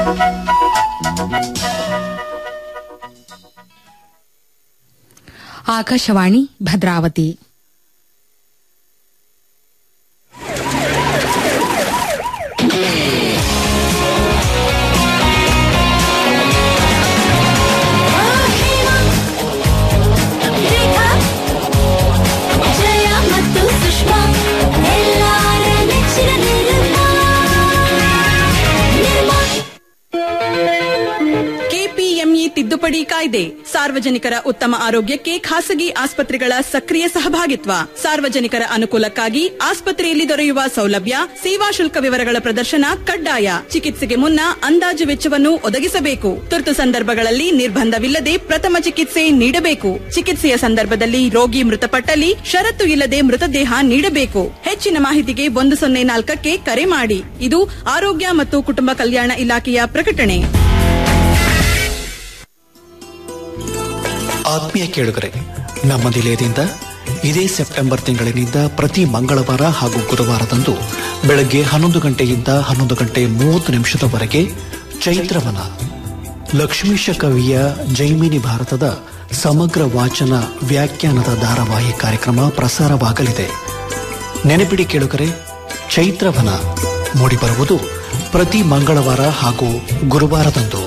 ಆಕಾಶವಾಣಿ ಭದ್ರಾವತಿ ರೇಖಾ ಜಯ ಮತ್ತು ಸುಷ್ಮಾ ಎಲ್ಲಾರ ನೆಚ್ಚಿನ ನಿರ್ಮಾ ನಿರ್ಮಾ ಕೆಪಿಎಂಇ ತಿದ್ದುಪಡಿ ಕಾಯ್ದೆ ಸಾರ್ವಜನಿಕರ ಉತ್ತಮ ಆರೋಗ್ಯಕ್ಕೆ ಖಾಸಗಿ ಆಸ್ಪತ್ರೆಗಳ ಸಕ್ರಿಯ ಸಹಭಾಗಿತ್ವ ಸಾರ್ವಜನಿಕರ ಅನುಕೂಲಕ್ಕಾಗಿ ಆಸ್ಪತ್ರೆಯಲ್ಲಿ ದೊರೆಯುವ ಸೌಲಭ್ಯ ಸೇವಾ ಶುಲ್ಕ ವಿವರಗಳ ಪ್ರದರ್ಶನ ಕಡ್ಡಾಯ ಚಿಕಿತ್ಸೆಗೆ ಮುನ್ನ ಅಂದಾಜು ವೆಚ್ಚವನ್ನು ಒದಗಿಸಬೇಕು ತುರ್ತು ಸಂದರ್ಭಗಳಲ್ಲಿ ನಿರ್ಬಂಧವಿಲ್ಲದೆ ಪ್ರಥಮ ಚಿಕಿತ್ಸೆ ನೀಡಬೇಕು ಚಿಕಿತ್ಸೆಯ ಸಂದರ್ಭದಲ್ಲಿ ರೋಗಿ ಮೃತಪಟ್ಟಲ್ಲಿ ಷರತ್ತು ಇಲ್ಲದೆ ಮೃತದೇಹ ನೀಡಬೇಕು ಹೆಚ್ಚಿನ ಮಾಹಿತಿಗೆ ಒಂದು ಸೊನ್ನೆ ನಾಲ್ಕಕ್ಕೆ ಕರೆ ಮಾಡಿ ಇದು ಆರೋಗ್ಯ ಮತ್ತು ಕುಟುಂಬ ಕಲ್ಯಾಣ ಇಲಾಖೆಯ ಪ್ರಕಟಣೆ ಆತ್ಮೀಯ ಕೇಳುಗರೆ ನಮ್ಮ ನಿಲಯದಿಂದ ಇದೇ ಸೆಪ್ಟೆಂಬರ್ ತಿಂಗಳಿನಿಂದ ಪ್ರತಿ ಮಂಗಳವಾರ ಹಾಗೂ ಗುರುವಾರದಂದು ಬೆಳಗ್ಗೆ ಹನ್ನೊಂದು ಗಂಟೆಯಿಂದ ಹನ್ನೊಂದು ಗಂಟೆ ಮೂವತ್ತು ನಿಮಿಷದವರೆಗೆ ಚೈತ್ರವನ ಲಕ್ಷ್ಮೀಶ ಕವಿಯ ಜೈಮಿನಿ ಭಾರತದ ಸಮಗ್ರ ವಾಚನ ವ್ಯಾಖ್ಯಾನದ ಧಾರಾವಾಹಿ ಕಾರ್ಯಕ್ರಮ ಪ್ರಸಾರವಾಗಲಿದೆ ನೆನಪಿಡಿ ಕೇಳುಗರೆ ಚೈತ್ರವನ ಮೂಡಿಬರುವುದು ಪ್ರತಿ ಮಂಗಳವಾರ ಹಾಗೂ ಗುರುವಾರದಂದು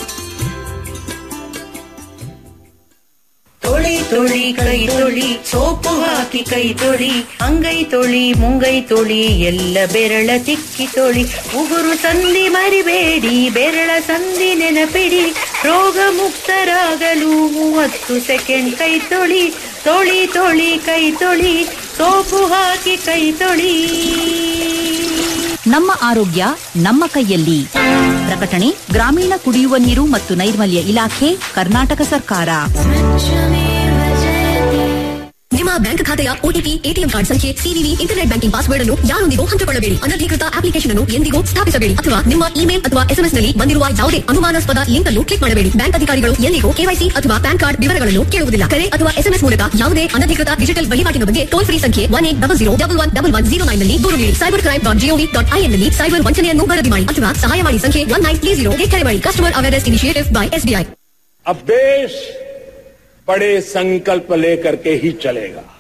ತೊಳಿ ತೊಳಿ ಕೈ ತೊಳಿ ಸೋಪು ಹಾಕಿ ಕೈ ತೊಳಿ ಅಂಗೈ ತೊಳಿ ಮುಂಗೈ ತೊಳಿ ಎಲ್ಲ ಬೆರಳ ತಿಕ್ಕಿ ತೊಳಿ ಉಗುರು ಸಂಧಿ ಮರಿಬೇಡಿ ಬೆರಳ ಸಂಧಿ ನೆನಪಿಡಿ ರೋಗ ಮುಕ್ತರಾಗಲು ಮೂವತ್ತು ಸೆಕೆಂಡ್ ಕೈ ತೊಳಿ ತೊಳಿ ತೊಳಿ ಕೈ ತೊಳಿ ಸೋಪು ಹಾಕಿ ಕೈ ತೊಳಿ ನಮ್ಮ ಆರೋಗ್ಯ ನಮ್ಮ ಕೈಯಲ್ಲಿ ಪ್ರಕಟಣೆ ಗ್ರಾಮೀಣ ಕುಡಿಯುವ ನೀರು ಮತ್ತು ನೈರ್ಮಲ್ಯ ಇಲಾಖೆ ಕರ್ನಾಟಕ ಸರ್ಕಾರ ನಿಮ್ಮ ಬ್ಯಾಂಕ್ ಖಾತೆಯ ಓಟಿಪಿ ಎಟಿಎಂ ಕಾರ್ಡ್ ಸಂಖ್ಯೆ ಸಿವಿವಿ ಇಂಟರ್ನೆಟ್ ಬ್ಯಾಂಕಿಂಗ್ ಪಾಸ್ವರ್ಡ್ ಅನ್ನು ಯಾರೊಂದಿಗೂ ಹಂಚಿಕೊಳ್ಳಬೇಡಿ ಅನಧಿಕೃತ ಅಪ್ಲಿಕೇಶನ್ ಅನ್ನು ಎಂದಿಗೂ ಸ್ಥಾಪಿಸಬೇಡಿ ಅಥವಾ ನಿಮ್ಮ ಇಮೇಲ್ ಅಥವಾ ಎಸ್ಎಂಎಸ್ ನಲ್ಲಿ ಬಂದಿರುವ ಯಾವುದೇ ಅನುಮಾನಾಸ್ಪದ ಲಿಂಕ್ ಅನ್ನು ಕ್ಲಿಕ್ ಮಾಡಬೇಡಿ ಬ್ಯಾಂಕ್ ಅಧಿಕಾರಿಗಳು ಎಂದಿಗೂ ಕೆವೈಸಿ ಅಥವಾ ಪ್ಯಾನ್ ಕಾರ್ಡ್ ವಿವರಗಳನ್ನು ಕೇಳುವುದಿಲ್ಲ ಕರೆ ಅಥವಾ ಎಸ್ಎಂಎಸ್ ಮೂಲಕ ಯಾವುದೇ ಅನಧಿಕೃತ ಡಿಜಿಟಲ್ ವಹಿವಾಟಿನ ಬಗ್ಗೆ ಟೋಲ್ ಫ್ರೀ ಸಂಖ್ಯೆ one eight double zero double one double one zero nine ನಲ್ಲಿ ದೂರು ನೀಡಿ cyber crime dot GOV dot IN ನಲ್ಲಿ ಸೈಬರ್ ವಂಚನೆಯನ್ನು ವರದಿ ಮಾಡಿ ಅಥವಾ ಸಹಾಯವಾಣಿ ಸಂಖ್ಯೆ ಒನ್ ನೈನ್ ತ್ರೀ ಜೀರೋ ಕರೆ ಮಾಡಿ customer awareness initiative by SBI अब देश बड़े संकल्प लेकर के ही चलेगा